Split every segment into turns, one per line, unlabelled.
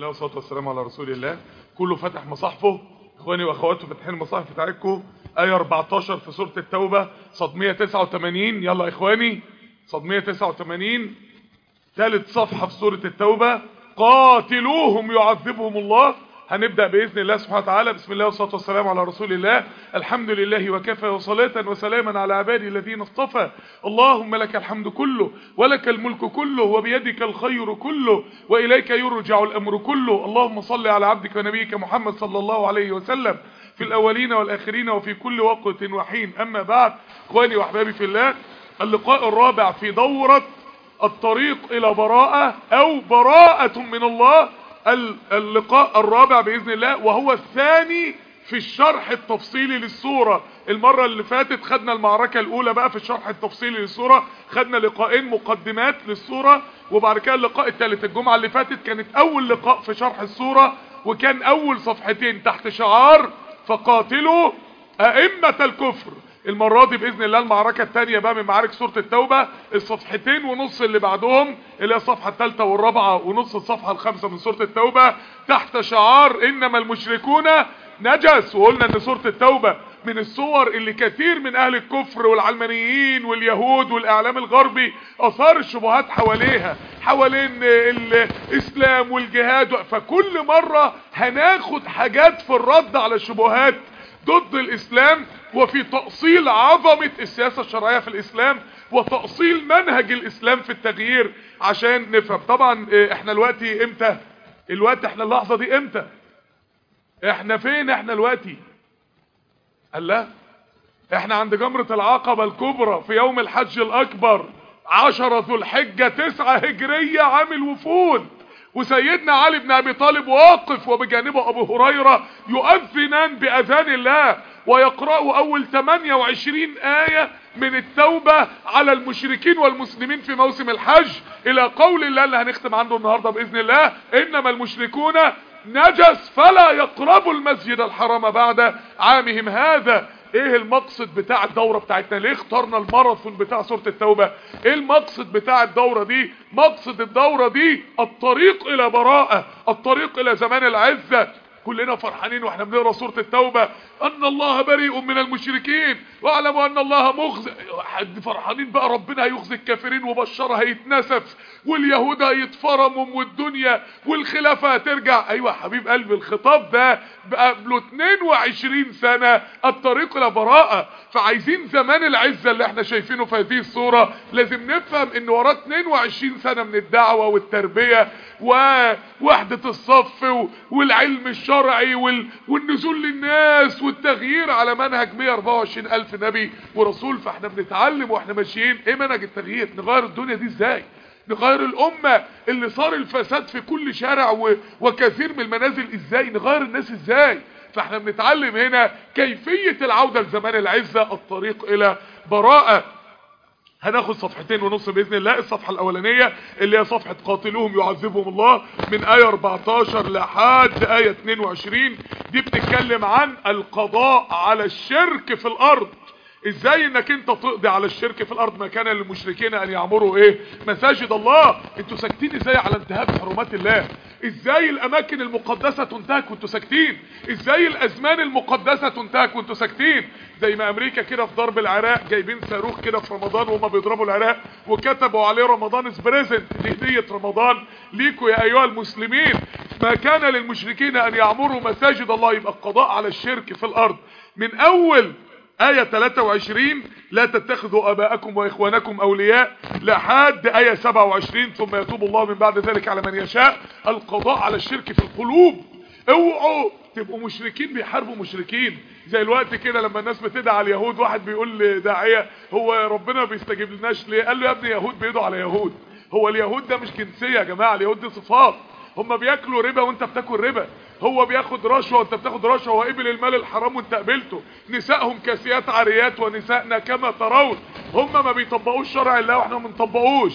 الله والصلاه والسلام على رسول الله كله فتح مصاحفه اخواني واخواتي فاتحين المصاحف بتاعتكم ايه 14 في سوره التوبه صد 189 يلا يا اخواني صد 189 ثالث صفحه في سوره التوبه قاتلوهم يعذبهم الله هنبدأ بإذن الله سبحانه وتعالى بسم الله والصلاة والسلام على رسول الله الحمد لله وكفى وصلاة وسلاما على عبادي الذين اصطفى اللهم لك الحمد كله ولك الملك كله وبيدك الخير كله وإليك يرجع الأمر كله اللهم صل على عبدك ونبيك محمد صلى الله عليه وسلم في الأولين والآخرين وفي كل وقت وحين أما بعد إخواني وأحبابي في الله اللقاء الرابع في دورة الطريق إلى براءة أو براءة من الله اللقاء الرابع بإذن الله وهو الثاني في الشرح التفصيلي للسورة المرة اللي فاتت خدنا المعركة الأولى بقى في الشرح التفصيلي للسورة خدنا لقاءين مقدمات للسورة وبعد كده اللقاء الثالث الجمعة اللي فاتت كانت أول لقاء في شرح السورة وكان أول صفحتين تحت شعار فقاتلوا أئمة الكفر المرة دي بإذن الله المعركة الثانية بقى من معارك سورة التوبة الصفحتين ونص اللي بعدهم اللي هي الصفحة الثالثة والرابعة ونص الصفحة الخامسة من سورة التوبة تحت شعار إنما المشركون نجس وقلنا إن سورة التوبة من الصور اللي كثير من أهل الكفر والعلمانيين واليهود والإعلام الغربي أثار الشبهات حواليها حوالين الإسلام والجهاد فكل مرة هناخد حاجات في الرد على الشبهات ضد الإسلام وفي تأصيل عظمة السياسة الشرعية في الإسلام وتأصيل منهج الإسلام في التغيير عشان نفهم طبعا احنا الوقتي امتى الوقت احنا اللحظة دي امتى احنا فين احنا الوقتي قال لا احنا عند جمرة العقبة الكبرى في يوم الحج الأكبر عشرة ذو الحجة تسعة هجرية عامل وفود وسيدنا علي بن ابي طالب واقف وبجانبه ابو هريرة يؤذنان باذان الله ويقرأوا اول 28 آية من التوبة على المشركين والمسلمين في موسم الحج الى قول الله اللي هنختم عنده النهاردة باذن الله انما المشركون نجس فلا يقربوا المسجد الحرام بعد عامهم هذا ايه المقصد بتاع الدورة بتاعتنا ليه اخترنا الماراثون بتاع سورة التوبة ايه المقصد بتاع الدورة دي مقصد الدورة دي الطريق الى براءة الطريق الى زمان العزة كلنا فرحانين واحنا بنقرا سوره التوبه ان الله بريء من المشركين واعلموا ان الله مخزي حد فرحانين بقى ربنا هيخزي الكافرين وبشر هيتنسف واليهود هيتفرموا والدنيا والخلافه هترجع ايوه حبيب قلبي الخطاب ده بقى له 22 سنه الطريق الى براءه فعايزين زمان العزه اللي احنا شايفينه في هذه الصوره لازم نفهم ان وراه 22 سنه من الدعوه والتربيه ووحده الصف والعلم الشرعي والنزول للناس والتغيير على منهج 124 الف نبي ورسول فاحنا بنتعلم واحنا ماشيين ايه منهج التغيير نغير الدنيا دي ازاي نغير الامة اللي صار الفساد في كل شارع وكثير من المنازل ازاي نغير الناس ازاي فاحنا بنتعلم هنا كيفية العودة لزمان العزة الطريق الى براءة هناخد صفحتين ونص باذن الله الصفحه الاولانيه اللي هي صفحه قاتلوهم يعذبهم الله من ايه 14 لحد ايه 22 دي بتتكلم عن القضاء على الشرك في الارض ازاي انك انت تقضي على الشرك في الارض ما كان للمشركين ان يعمروا ايه مساجد الله انتوا ساكتين ازاي على انتهاك حرمات الله ازاي الاماكن المقدسة تنتهك وانتوا ساكتين ازاي الازمان المقدسة تنتهك وانتوا ساكتين زي ما امريكا كده في ضرب العراق جايبين صاروخ كده في رمضان وهم بيضربوا العراق وكتبوا عليه رمضان از بريزنت دي هديه رمضان ليكوا يا ايها المسلمين ما كان للمشركين ان يعمروا مساجد الله يبقى القضاء على الشرك في الارض من اول آية 23 لا تتخذوا أباءكم وإخوانكم أولياء لحد آية 27 ثم يتوب الله من بعد ذلك على من يشاء القضاء على الشرك في القلوب اوعوا تبقوا مشركين بيحاربوا مشركين زي الوقت كده لما الناس بتدعي على اليهود واحد بيقول لداعية هو ربنا بيستجيب لناش ليه قال له يا ابني يهود بيدعوا على يهود هو اليهود ده مش جنسية يا جماعة اليهود دي صفات هم بياكلوا ربا وانت بتاكل ربا هو بياخد رشوه وانت بتاخد رشوه وقبل المال الحرام وانت قبلته نسائهم كاسيات عاريات ونسائنا كما ترون هم ما بيطبقوش شرع الله واحنا ما بنطبقوش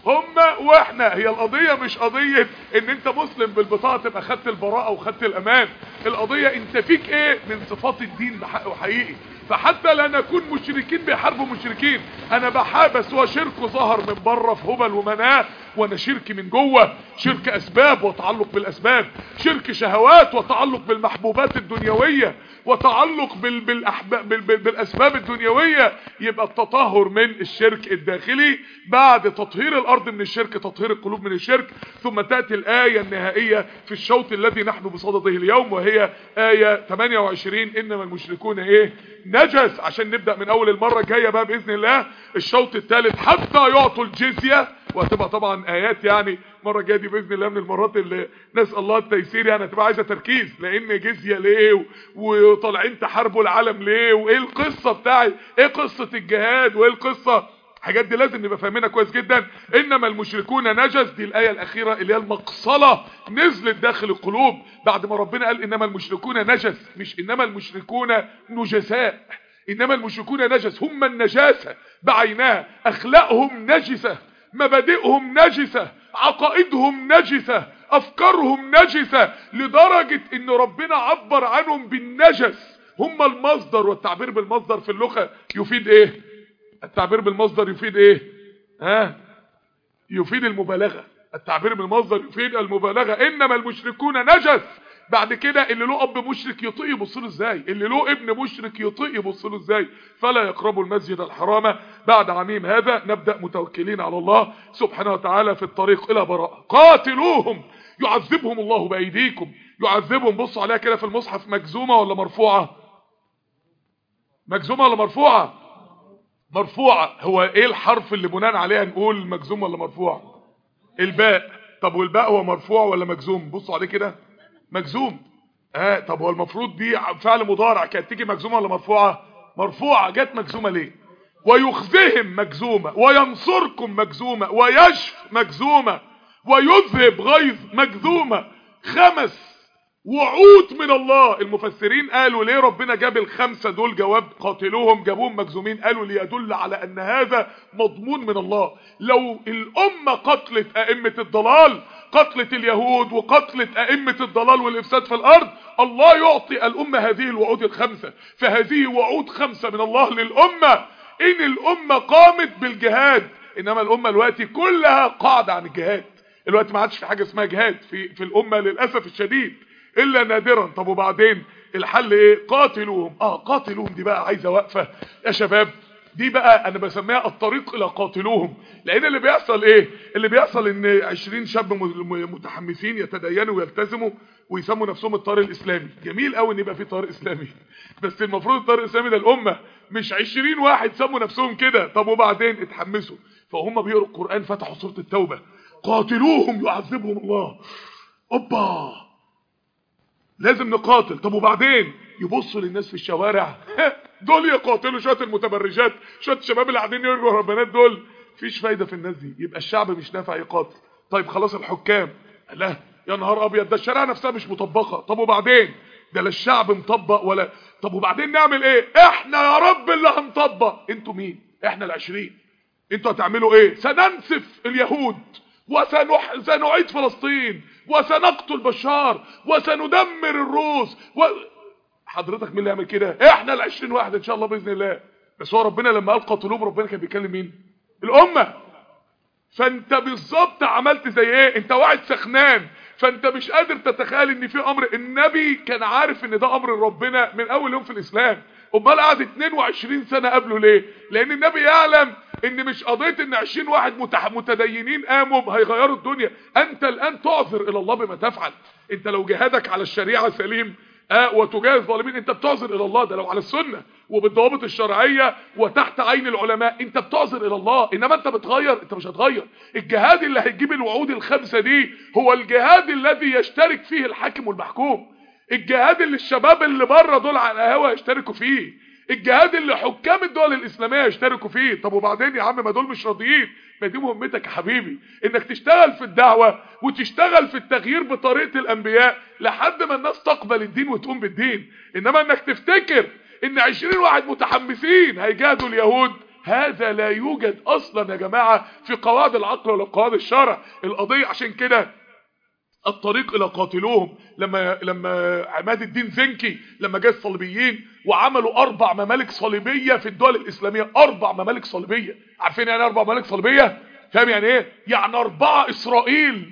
هم واحنا هي القضية مش قضية ان انت مسلم بالبطاقة تبقى خدت البراءة وخدت الامان القضية انت فيك ايه من صفات الدين بحق وحقيقي فحتى لا نكون مشركين بيحاربوا مشركين انا بحابس هو شرك ظهر من بره في هبل ومناه وانا شرك من جوه شرك اسباب وتعلق بالاسباب شرك شهوات وتعلق بالمحبوبات الدنيوية وتعلق بال بالأحباب بال بال بالاسباب الدنيوية يبقى التطهر من الشرك الداخلي بعد تطهير الارض من الشرك تطهير القلوب من الشرك ثم تأتي الآية النهائية في الشوط الذي نحن بصدده اليوم وهي آية 28 انما المشركون ايه نجس عشان نبدأ من اول المرة الجاية بقى بإذن الله الشوط الثالث حتى يعطوا الجزية وهتبقى طبعا ايات يعني المره الجايه دي باذن الله من المرات اللي نسال الله التيسير يعني هتبقى عايزه تركيز لان جزيه ليه وطالعين تحاربوا العالم ليه وايه القصه بتاعي ايه قصه الجهاد وايه القصه الحاجات دي لازم نبقى فاهمينها كويس جدا انما المشركون نجس دي الايه الاخيره اللي هي المقصله نزلت داخل القلوب بعد ما ربنا قال انما المشركون نجس مش انما المشركون نجساء انما المشركون نجس هم النجاسه بعينها اخلاقهم نجسه مبادئهم نجسة عقائدهم نجسة افكارهم نجسة لدرجة ان ربنا عبر عنهم بالنجس هم المصدر والتعبير بالمصدر في اللغة يفيد ايه التعبير بالمصدر يفيد ايه ها يفيد المبالغة التعبير بالمصدر يفيد المبالغة انما المشركون نجس بعد كده اللي له اب مشرك يطيق يبص له ازاي اللي له ابن مشرك يطيق يبص له ازاي فلا يقربوا المسجد الحرام بعد عميم هذا نبدا متوكلين على الله سبحانه وتعالى في الطريق الى براءه قاتلوهم يعذبهم الله بايديكم يعذبهم بصوا عليها كده في المصحف مجزومه ولا مرفوعه مجزومه ولا مرفوعه مرفوعه هو ايه الحرف اللي بناء عليها نقول مجزوم ولا مرفوع الباء طب والباء هو مرفوع ولا مجزوم بصوا عليه كده مجزوم اه طب هو المفروض دي فعل مضارع كانت تيجي مجزومه ولا مرفوعه مرفوعه جت مجزومه ليه ويخزهم مجزومه وينصركم مجزومه ويشف مجزومه ويذهب غيظ مجزومه خمس وعود من الله المفسرين قالوا ليه ربنا جاب الخمسة دول جواب قاتلوهم جابوهم مجزومين قالوا ليدل على ان هذا مضمون من الله لو الامة قتلت ائمة الضلال قتلة اليهود وقتلة ائمة الضلال والافساد في الارض الله يعطي الامة هذه الوعود الخمسة فهذه وعود خمسة من الله للامة ان الامة قامت بالجهاد انما الامة الوقت كلها قاعدة عن الجهاد الوقت ما عادش في حاجة اسمها جهاد في, في الامة للأسف الشديد الا نادرا طب وبعدين الحل ايه قاتلوهم اه قاتلوهم دي بقى عايزه وقفه يا شباب دي بقى انا بسميها الطريق الى قاتلوهم لان اللي بيحصل ايه اللي بيحصل ان 20 شاب متحمسين يتدينوا ويلتزموا ويسموا نفسهم الطار الاسلامي جميل قوي ان يبقى في طار اسلامي بس المفروض الطار الاسلامي ده الامه مش 20 واحد سموا نفسهم كده طب وبعدين اتحمسوا فهم بيقروا القران فتحوا سوره التوبه قاتلوهم يعذبهم الله اوبا لازم نقاتل طب وبعدين يبصوا للناس في الشوارع دول يقاتلوا شويه المتبرجات شويه الشباب اللي قاعدين يرجوا ورا البنات دول مفيش فايده في الناس دي يبقى الشعب مش نافع يقاتل طيب خلاص الحكام لا يا نهار ابيض ده الشريعه نفسها مش مطبقه طب وبعدين ده لا الشعب مطبق ولا طب وبعدين نعمل ايه احنا يا رب اللي هنطبق انتوا مين احنا العشرين انتوا هتعملوا ايه سننسف اليهود وسنح... سنعيد فلسطين وسنقتل بشار وسندمر الروس و... حضرتك مين اللي يعمل كده احنا العشرين واحد ان شاء الله باذن الله بس هو ربنا لما قال قاتلوهم ربنا كان بيكلم مين الامه فانت بالظبط عملت زي ايه انت واحد سخنان فانت مش قادر تتخيل ان في امر النبي كان عارف ان ده امر ربنا من اول يوم في الاسلام امال قعد 22 سنه قبله ليه لان النبي يعلم ان مش قضيه ان 20 واحد متح... متدينين قاموا هيغيروا الدنيا انت الان تعذر الى الله بما تفعل انت لو جهادك على الشريعه سليم آه وتجاهد الظالمين انت بتعذر الى الله ده لو على السنه وبالضوابط الشرعيه وتحت عين العلماء انت بتعذر الى الله انما انت بتغير انت مش هتغير الجهاد اللي هيجيب الوعود الخمسه دي هو الجهاد الذي يشترك فيه الحاكم والمحكوم الجهاد اللي الشباب اللي بره دول على القهوه يشتركوا فيه الجهاد اللي حكام الدول الاسلاميه يشتركوا فيه طب وبعدين يا عم ما دول مش راضيين ما دي مهمتك يا حبيبي انك تشتغل في الدعوه وتشتغل في التغيير بطريقه الانبياء لحد ما الناس تقبل الدين وتقوم بالدين انما انك تفتكر ان 20 واحد متحمسين هيجاهدوا اليهود هذا لا يوجد اصلا يا جماعة في قواعد العقل ولا قواعد الشرع القضية عشان كده الطريق الى قاتلوهم لما لما عماد الدين زنكي لما جاء الصليبيين وعملوا اربع ممالك صليبيه في الدول الاسلاميه اربع ممالك صليبيه عارفين يعني اربع ممالك صليبيه فاهم يعني ايه يعني اربعه اسرائيل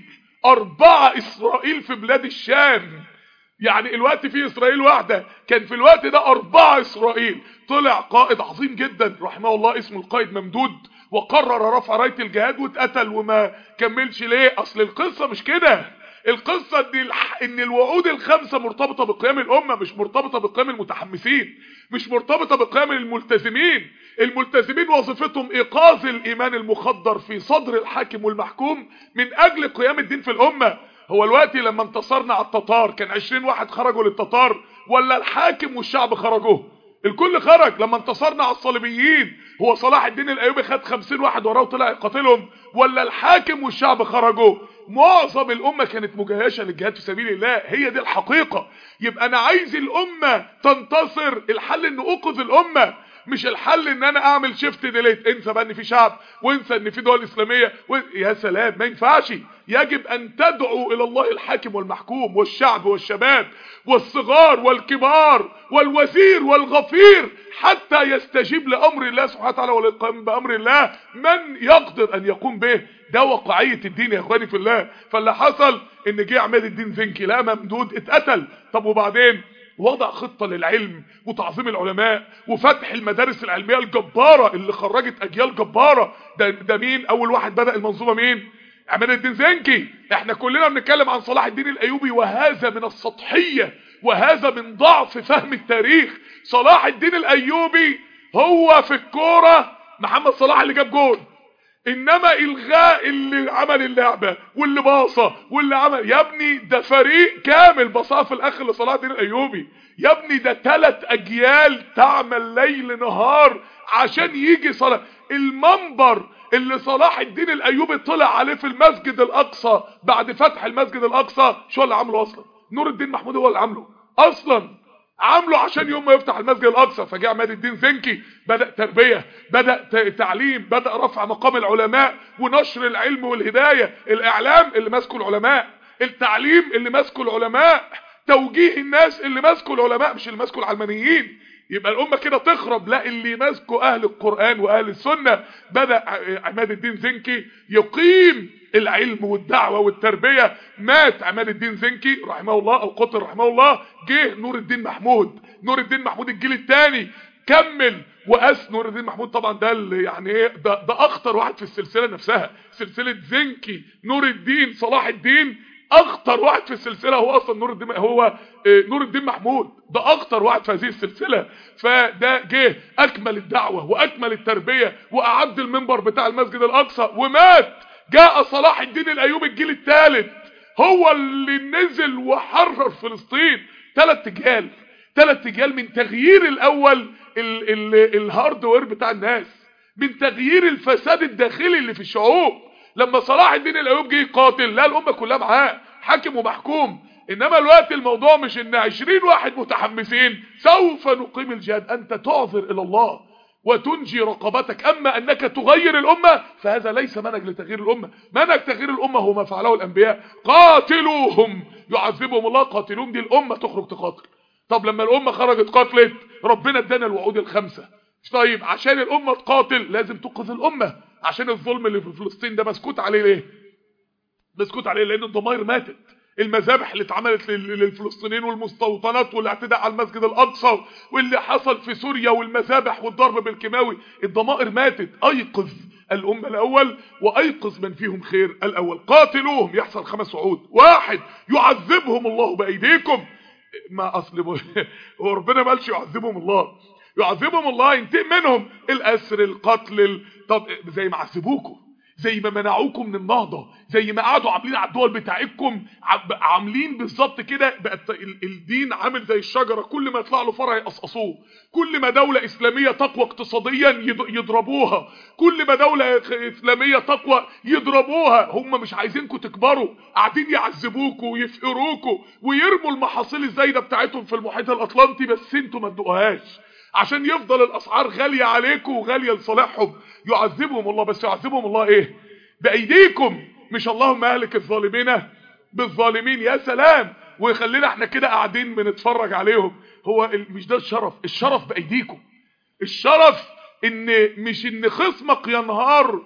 اربعه اسرائيل في بلاد الشام يعني الوقت في اسرائيل واحده كان في الوقت ده اربعه اسرائيل طلع قائد عظيم جدا رحمه الله اسمه القائد ممدود وقرر رفع رايه الجهاد واتقتل وما كملش ليه اصل القصه مش كده القصة ان, الح... ان الوعود الخمسة مرتبطة بقيام الامة مش مرتبطة بقيام المتحمسين مش مرتبطة بقيام الملتزمين الملتزمين وظيفتهم ايقاظ الايمان المخدر في صدر الحاكم والمحكوم من اجل قيام الدين في الامة هو الوقت لما انتصرنا على التتار كان 20 واحد خرجوا للتتار ولا الحاكم والشعب خرجوا الكل خرج لما انتصرنا على الصليبيين هو صلاح الدين الايوبي خد 50 واحد وراه وطلع يقاتلهم ولا الحاكم والشعب خرجوا معظم الامه كانت مجهشه للجهاد في سبيل الله هي دي الحقيقه يبقى انا عايز الامه تنتصر الحل ان اوقظ الامه مش الحل ان انا اعمل شيفت ديليت انسى بقى ان في شعب وانسى ان في دول اسلاميه و... يا سلام ما ينفعش يجب ان تدعو الى الله الحاكم والمحكوم والشعب والشباب والصغار والكبار والوزير والغفير حتى يستجيب لامر الله سبحانه وتعالى والقيام بامر الله من يقدر ان يقوم به ده واقعيه الدين يا اخواني في الله فاللي حصل ان جه عماد الدين زنكي لا ممدود اتقتل طب وبعدين وضع خطة للعلم وتعظيم العلماء وفتح المدارس العلمية الجبارة اللي خرجت اجيال جبارة ده, ده مين اول واحد بدأ المنظومة مين عماد الدين زنكي احنا كلنا بنتكلم عن صلاح الدين الايوبي وهذا من السطحية وهذا من ضعف فهم التاريخ صلاح الدين الايوبي هو في الكورة محمد صلاح اللي جاب جول انما الغاء اللي عمل اللعبة واللي باصة واللي عمل يا ابني ده فريق كامل بصاه في الاخر لصلاح الدين الايوبي يا ابني ده ثلاث اجيال تعمل ليل نهار عشان يجي صلاح المنبر اللي صلاح الدين الايوبي طلع عليه في المسجد الاقصى بعد فتح المسجد الاقصى شو اللي عامله اصلا نور الدين محمود هو اللي عامله اصلا عامله عشان يوم ما يفتح المسجد الاقصى فجاء عماد الدين زنكي بدا تربيه بدا تعليم بدا رفع مقام العلماء ونشر العلم والهدايه الاعلام اللي ماسكه العلماء التعليم اللي ماسكه العلماء توجيه الناس اللي ماسكه العلماء مش اللي ماسكه العلمانيين يبقى الامه كده تخرب لا اللي ماسكه اهل القران واهل السنه بدا عماد الدين زنكي يقيم العلم والدعوه والتربيه مات عماد الدين زنكي رحمه الله او قتل رحمه الله جه نور الدين محمود نور الدين محمود الجيل الثاني كمل وقاس نور الدين محمود طبعا ده اللي يعني ايه ده, ده اخطر واحد في السلسله نفسها سلسله زنكي نور الدين صلاح الدين اخطر واحد في السلسله هو اصلا نور الدين هو نور الدين محمود ده اخطر واحد في هذه السلسله فده جه اكمل الدعوه واكمل التربيه واعد المنبر بتاع المسجد الاقصى ومات جاء صلاح الدين الايوبي الجيل الثالث هو اللي نزل وحرر فلسطين ثلاث اجيال ثلاث اجيال من تغيير الاول ال ال الهاردوير بتاع الناس من تغيير الفساد الداخلي اللي في الشعوب لما صلاح الدين الايوبي جه يقاتل لا الامه كلها معاه حاكم ومحكوم انما الوقت الموضوع مش ان 20 واحد متحمسين سوف نقيم الجهاد انت تعذر الى الله وتنجي رقبتك اما انك تغير الامه فهذا ليس منهج لتغيير الامه منهج تغيير الامه هو ما فعله الانبياء قاتلوهم يعذبهم الله قاتلوهم دي الامه تخرج تقاتل طب لما الامه خرجت قاتلت ربنا ادانا الوعود الخمسه طيب عشان الامه تقاتل لازم تنقذ الامه عشان الظلم اللي في فلسطين ده مسكوت عليه ليه مسكوت عليه لان الضمائر ماتت المذابح اللي اتعملت للفلسطينيين والمستوطنات والاعتداء على المسجد الاقصى واللي حصل في سوريا والمذابح والضرب بالكيماوي الضمائر ماتت ايقظ الامه الاول وايقظ من فيهم خير الاول قاتلوهم يحصل خمس وعود واحد يعذبهم الله بايديكم ما اصل هو ربنا ما قالش يعذبهم الله يعذبهم الله ينتقم منهم الاسر القتل ال... طب زي ما عذبوكم زي ما منعوكم من النهضة زي ما قعدوا عاملين على الدول بتاعتكم عاملين بالظبط كده بقت الدين عامل زي الشجرة كل ما يطلع له فرع يقصقصوه كل ما دولة إسلامية تقوى اقتصاديا يضربوها كل ما دولة إسلامية تقوى يضربوها هم مش عايزينكم تكبروا قاعدين يعذبوكوا ويفقروكوا ويرموا المحاصيل الزايدة بتاعتهم في المحيط الأطلنطي بس انتوا ما تدوقوهاش عشان يفضل الاسعار غالية عليكم وغالية لصالحهم يعذبهم الله بس يعذبهم الله ايه بايديكم مش اللهم اهلك الظالمين بالظالمين يا سلام ويخلينا احنا كده قاعدين بنتفرج عليهم هو مش ده الشرف الشرف بايديكم الشرف ان مش ان خصمك ينهار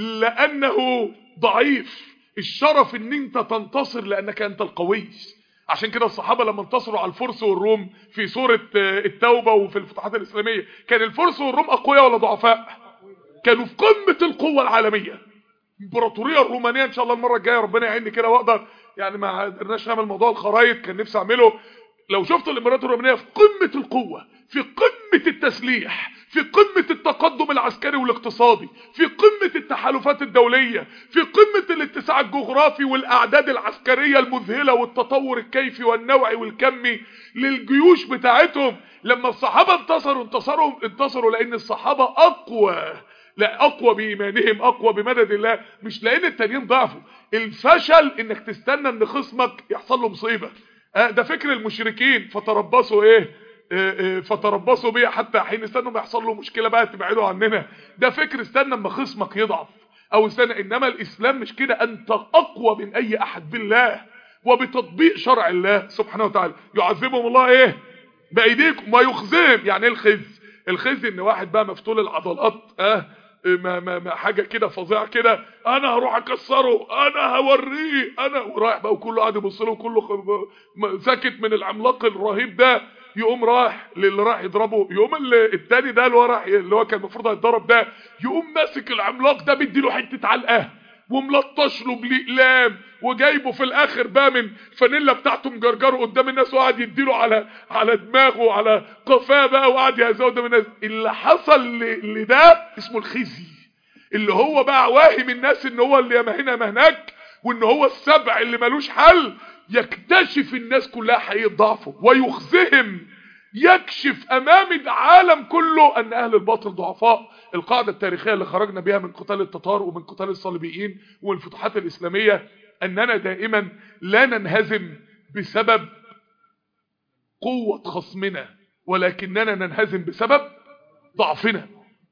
لانه ضعيف الشرف ان انت تنتصر لانك انت القوي عشان كده الصحابة لما انتصروا على الفرس والروم في سورة التوبة وفي الفتوحات الإسلامية كان الفرس والروم أقوياء ولا ضعفاء كانوا في قمة القوة العالمية الامبراطورية الرومانية ان شاء الله المرة الجاية ربنا يعيني كده واقدر يعني ما قدرناش نعمل موضوع الخرايط كان نفسي اعمله لو شفت الامبراطورية الرومانية في قمة القوة في قمة التسليح في قمة التقدم العسكري والاقتصادي في قمة التحالفات الدولية في قمة الاتساع الجغرافي والاعداد العسكرية المذهلة والتطور الكيفي والنوعي والكمي للجيوش بتاعتهم لما الصحابة انتصروا انتصروا انتصروا لان الصحابة اقوى لا اقوى بايمانهم اقوى بمدد الله مش لان التانيين ضعفوا الفشل انك تستنى ان خصمك يحصل له مصيبه آه ده فكر المشركين فتربصوا ايه آه آه فتربصوا بيه حتى حين استنوا ما يحصل له مشكله بقى تبعدوا عننا ده فكر استنى اما خصمك يضعف او استنى انما الاسلام مش كده انت اقوى من اي احد بالله وبتطبيق شرع الله سبحانه وتعالى يعذبهم الله ايه بايديكم ويخزيهم يعني ايه الخز الخزي ان واحد بقى مفتول العضلات اه ما ما ما حاجه كده فظيعه كده انا هروح اكسره انا هوريه انا ورايح بقى وكله قاعد يبص له وكله ساكت من العملاق الرهيب ده يقوم رايح للي راح يضربه يقوم التاني ده اللي هو راح اللي هو كان المفروض هيتضرب ده يقوم ماسك العملاق ده بيديله حته علقه وملطش له بالاقلام وجايبه في الاخر بقى من فانيلا بتاعته مجرجره قدام الناس وقعد يديله على على دماغه وعلى قفاه بقى وقعد يهزقه قدام الناس اللي حصل لده اسمه الخزي اللي هو بقى واهم الناس ان هو اللي ما هنا ما هناك وان هو السبع اللي ملوش حل يكتشف الناس كلها حقيقه ضعفه ويخزهم يكشف امام العالم كله ان اهل الباطل ضعفاء القاعدة التاريخية اللي خرجنا بها من قتال التتار ومن قتال الصليبيين ومن الفتوحات الاسلامية اننا دائما لا ننهزم بسبب قوة خصمنا ولكننا ننهزم بسبب ضعفنا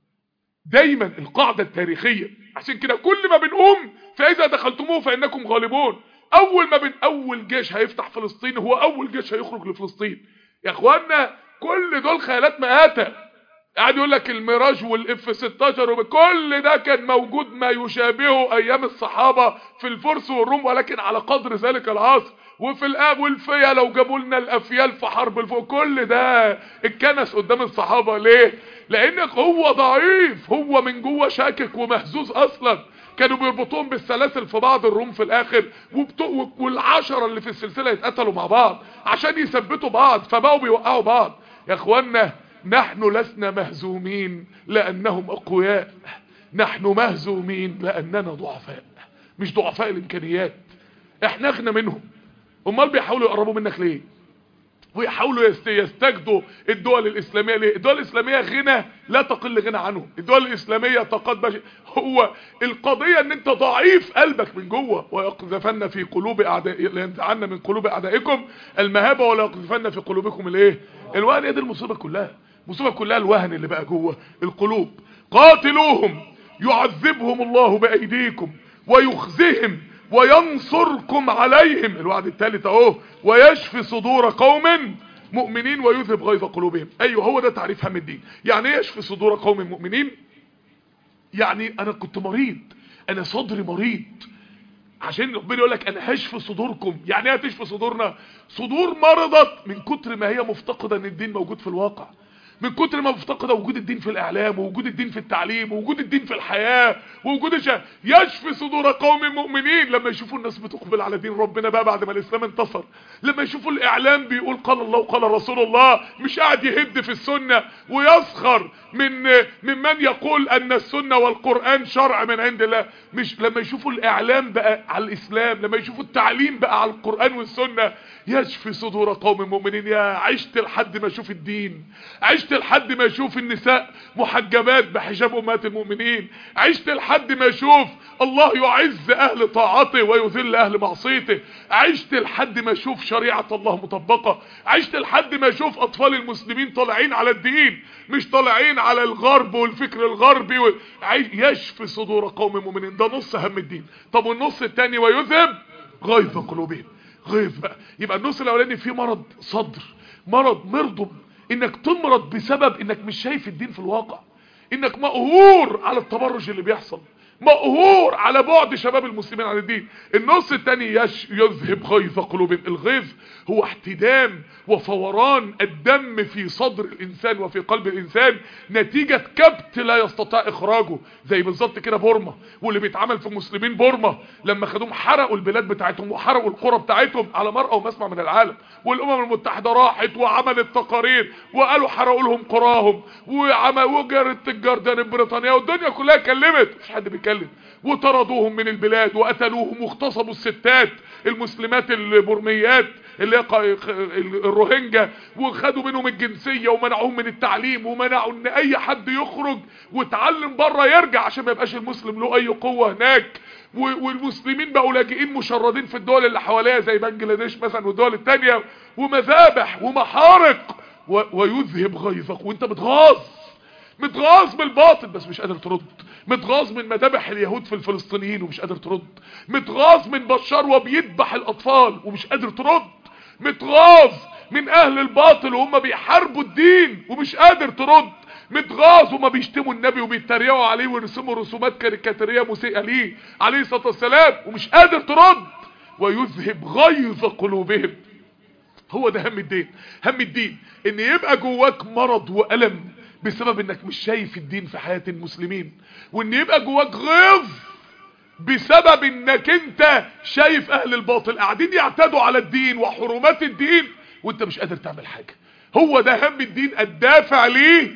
دايما القاعدة التاريخية عشان كده كل ما بنقوم فاذا دخلتموه فانكم غالبون اول ما بن اول جيش هيفتح فلسطين هو اول جيش هيخرج لفلسطين يا اخوانا كل دول خيالات مآتة قاعد يقول لك الميراج والاف 16 وكل ده كان موجود ما يشابهه ايام الصحابة في الفرس والروم ولكن على قدر ذلك العصر وفي الاب والفيا لو جابوا لنا الافيال في حرب الفوق كل ده اتكنس قدام الصحابة ليه لان هو ضعيف هو من جوه شاكك ومهزوز اصلا كانوا بيربطوهم بالسلاسل في بعض الروم في الاخر وبتو... والعشرة اللي في السلسلة يتقتلوا مع بعض عشان يثبتوا بعض فبقوا بيوقعوا بعض يا اخوانا نحن لسنا مهزومين لانهم اقوياء نحن مهزومين لاننا ضعفاء مش ضعفاء الامكانيات احنا اغنى منهم امال بيحاولوا يقربوا منك ليه ويحاولوا يستجدوا الدول الاسلاميه ليه الدول الاسلاميه غنى لا تقل غنى عنهم الدول الاسلاميه تقد هو القضيه ان انت ضعيف قلبك من جوه ويقذفن في قلوب اعداء ينزعن من قلوب اعدائكم المهابه ولا يقذفن في قلوبكم الايه الوهن دي المصيبه كلها المصيبه كلها الوهن اللي بقى جوه القلوب قاتلوهم يعذبهم الله بايديكم ويخزهم وينصركم عليهم الوعد الثالث اهو ويشفي صدور قوم مؤمنين ويذهب غيظ قلوبهم ايوه هو ده تعريف هم الدين يعني ايه يشفي صدور قوم مؤمنين يعني انا كنت مريض انا صدري مريض عشان ربنا يقول لك انا هشفي صدوركم يعني ايه هتشفي صدورنا صدور مرضت من كتر ما هي مفتقده ان الدين موجود في الواقع من كتر ما مفتقده وجود الدين في الاعلام ووجود الدين في التعليم ووجود الدين في الحياه ووجود الش... يشفي صدور قوم مؤمنين لما يشوفوا الناس بتقبل على دين ربنا بقى بعد ما الاسلام انتصر لما يشوفوا الاعلام بيقول قال الله وقال رسول الله مش قاعد يهد في السنه ويسخر من ممن يقول ان السنة والقرآن شرع من عند الله مش لما يشوفوا الاعلام بقى على الاسلام لما يشوفوا التعليم بقى على القرآن والسنة يشفي صدور قوم مؤمنين يا عشت لحد ما اشوف الدين عشت لحد ما اشوف النساء محجبات بحجاب امهات المؤمنين عشت لحد ما اشوف الله يعز اهل طاعته ويذل اهل معصيته عشت لحد ما اشوف شريعة الله مطبقة عشت لحد ما اشوف اطفال المسلمين طالعين على الدين مش طالعين على الغرب والفكر الغربي و... يشفي صدور قوم مؤمنين ده نص هم الدين طب والنص التاني ويذهب غيظ قلوبهم غيظ بقى يبقى النص الاولاني فيه مرض صدر مرض مرضم انك تمرض بسبب انك مش شايف الدين في الواقع انك مقهور على التبرج اللي بيحصل مقهور على بعد شباب المسلمين عن الدين النص الثاني يش يذهب غيظ قلوبهم الغيظ هو احتدام وفوران الدم في صدر الانسان وفي قلب الانسان نتيجة كبت لا يستطيع اخراجه زي بالظبط كده بورما واللي بيتعمل في مسلمين بورما لما خدوهم حرقوا البلاد بتاعتهم وحرقوا القرى بتاعتهم على مرأى ومسمع من العالم والامم المتحدة راحت وعملت تقارير وقالوا حرقوا لهم قراهم وعملوا جرت الجردان البريطانية والدنيا كلها كلمت مش حد بيتكلم وطردوهم من البلاد وقتلوهم واغتصبوا الستات المسلمات البرميات اللي هي الروهينجا وخدوا منهم الجنسية ومنعوهم من التعليم ومنعوا ان اي حد يخرج وتعلم بره يرجع عشان ما يبقاش المسلم له اي قوة هناك والمسلمين بقوا لاجئين مشردين في الدول اللي حواليها زي بنجلاديش مثلا والدول التانية ومذابح ومحارق ويذهب غيظك وانت متغاظ متغاظ بالباطل بس مش قادر ترد متغاظ من مذابح اليهود في الفلسطينيين ومش قادر ترد متغاظ من بشار وبيذبح الاطفال ومش قادر ترد متغاظ من اهل الباطل وهم بيحاربوا الدين ومش قادر ترد متغاظ وما بيشتموا النبي وبيتريقوا عليه ويرسموا رسومات كاريكاتيريه مسيئه ليه عليه الصلاه والسلام ومش قادر ترد ويذهب غيظ قلوبهم هو ده هم الدين هم الدين ان يبقى جواك مرض والم بسبب انك مش شايف الدين في حياة المسلمين وان يبقى جواك غيظ بسبب انك انت شايف اهل الباطل قاعدين يعتدوا على الدين وحرمات الدين وانت مش قادر تعمل حاجة هو ده هم الدين الدافع ليه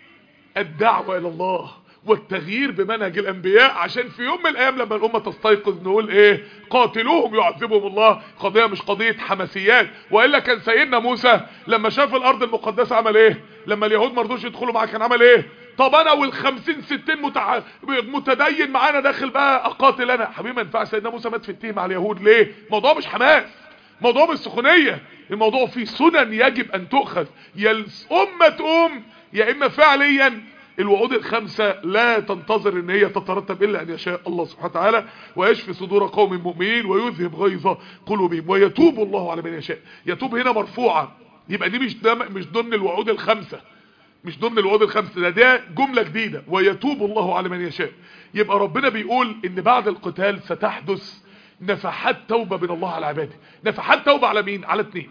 الدعوة الى الله والتغيير بمنهج الانبياء عشان في يوم من الايام لما الامه تستيقظ نقول ايه قاتلوهم يعذبهم الله قضيه مش قضيه حماسيات والا كان سيدنا موسى لما شاف الارض المقدسه عمل ايه لما اليهود ما رضوش يدخلوا معاه كان عمل ايه طب انا وال50 60 متع... متدين معانا داخل بقى اقاتل انا حبيبي ما ينفعش سيدنا موسى مات في التيه مع اليهود ليه الموضوع مش حماس الموضوع مش سخونيه الموضوع فيه سنن يجب ان تؤخذ يا الامه تقوم يا اما فعليا الوعود الخمسة لا تنتظر ان هي تترتب الا ان يشاء الله سبحانه وتعالى ويشفي صدور قوم مؤمنين ويذهب غيظ قلوبهم ويتوب الله على من يشاء يتوب هنا مرفوعة يبقى دي مش مش ضمن الوعود الخمسة مش ضمن الوعود الخمسة ده ده جملة جديدة ويتوب الله على من يشاء يبقى ربنا بيقول ان بعد القتال ستحدث نفحات توبة من الله على عباده نفحات توبة على مين على اتنين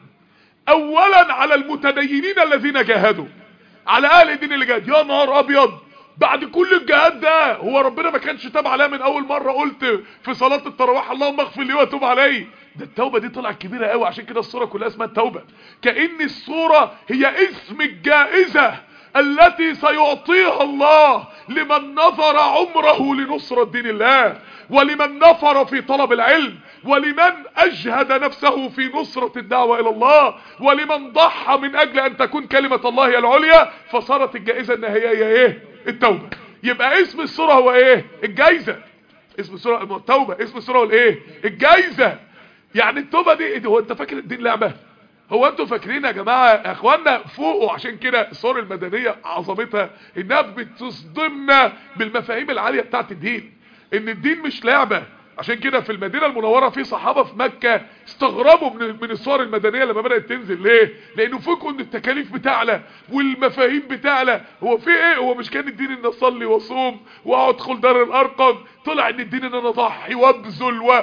اولا على المتدينين الذين جاهدوا على اهل الدين اللي جاهد يا نهار ابيض بعد كل الجهاد ده هو ربنا ما كانش تاب عليا من اول مرة قلت في صلاة التراويح اللهم اغفر لي وتوب علي ده التوبة دي طلعت كبيرة قوي عشان كده الصورة كلها اسمها التوبة كأن الصورة هي اسم الجائزة التي سيعطيها الله لمن نظر عمره لنصرة دين الله ولمن نفر في طلب العلم ولمن اجهد نفسه في نصرة الدعوة الى الله ولمن ضحى من اجل ان تكون كلمة الله هي العليا فصارت الجائزة النهائية هي ايه التوبة يبقى اسم السورة هو ايه الجائزة اسم السورة التوبة اسم السورة هو الايه الجائزة يعني التوبة دي هو انت فاكر الدين لعبة هو انتوا فاكرين يا جماعة يا اخوانا فوقوا عشان كده الصور المدنية عظمتها انها بتصدمنا بالمفاهيم العالية بتاعت الدين ان الدين مش لعبة عشان كده في المدينة المنورة في صحابة في مكة استغربوا من من الصور المدنية لما بدأت تنزل ليه لانه فكروا ان التكاليف بتعلى والمفاهيم بتعلى هو في ايه هو مش كان الدين ان اصلي واصوم وادخل دار الارقم طلع ان الدين ان انا اضحي وابذل و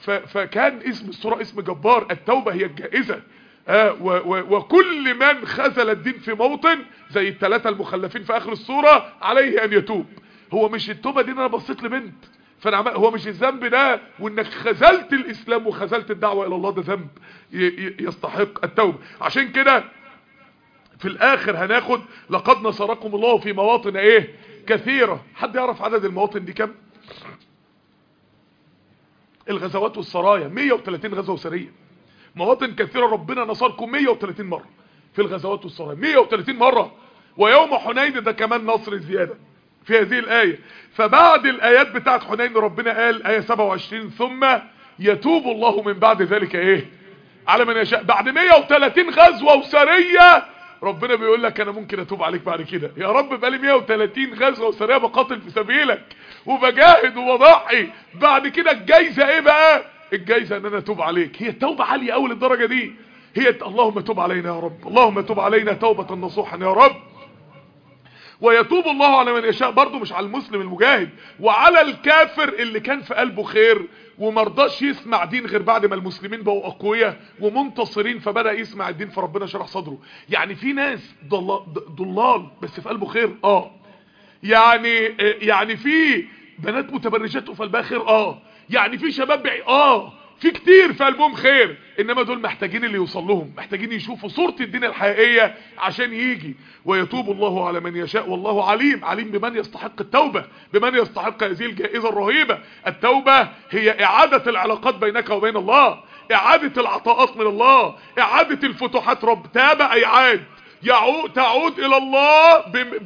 فكان اسم الصورة اسم جبار التوبة هي الجائزة آه و و وكل من خذل الدين في موطن زي الثلاثة المخلفين في اخر الصورة عليه ان يتوب هو مش التوبة دي ان انا بصيت لبنت فانا هو مش الذنب ده وانك خذلت الاسلام وخذلت الدعوة الى الله ده ذنب يستحق التوبة عشان كده في الاخر هناخد لقد نصركم الله في مواطن ايه كثيرة حد يعرف عدد المواطن دي كم الغزوات والسرايا 130 غزوة وسرية مواطن كثيرة ربنا نصركم 130 مرة في الغزوات والسرايا 130 مرة ويوم حنين ده كمان نصر زيادة في هذه الآية فبعد الآيات بتاعت حنين ربنا قال آية 27 ثم يتوب الله من بعد ذلك ايه على من يشاء بعد 130 غزوة وسرية ربنا بيقول لك انا ممكن اتوب عليك بعد كده يا رب بقالي 130 غزوة وسرية بقاتل في سبيلك وبجاهد وبضحي بعد كده الجايزة ايه بقى الجايزة ان انا اتوب عليك هي التوبة عالية اول الدرجة دي هي اللهم تب علينا يا رب اللهم تب علينا توبة نصوحا يا رب ويتوب الله على من يشاء برضه مش على المسلم المجاهد وعلى الكافر اللي كان في قلبه خير ومرضاش يسمع دين غير بعد ما المسلمين بقوا اقوياء ومنتصرين فبدأ يسمع الدين فربنا شرح صدره يعني في ناس ضلال بس في قلبه خير اه يعني يعني في بنات متبرجات وفي قلبها خير اه يعني في شباب بعي اه في كتير في قلبهم خير انما دول محتاجين اللي يوصل لهم محتاجين يشوفوا صورة الدين الحقيقية عشان يجي ويتوب الله على من يشاء والله عليم عليم بمن يستحق التوبة بمن يستحق هذه الجائزة الرهيبة التوبة هي اعادة العلاقات بينك وبين الله اعادة العطاءات من الله اعادة الفتوحات رب تاب اي عاد يعود تعود الى الله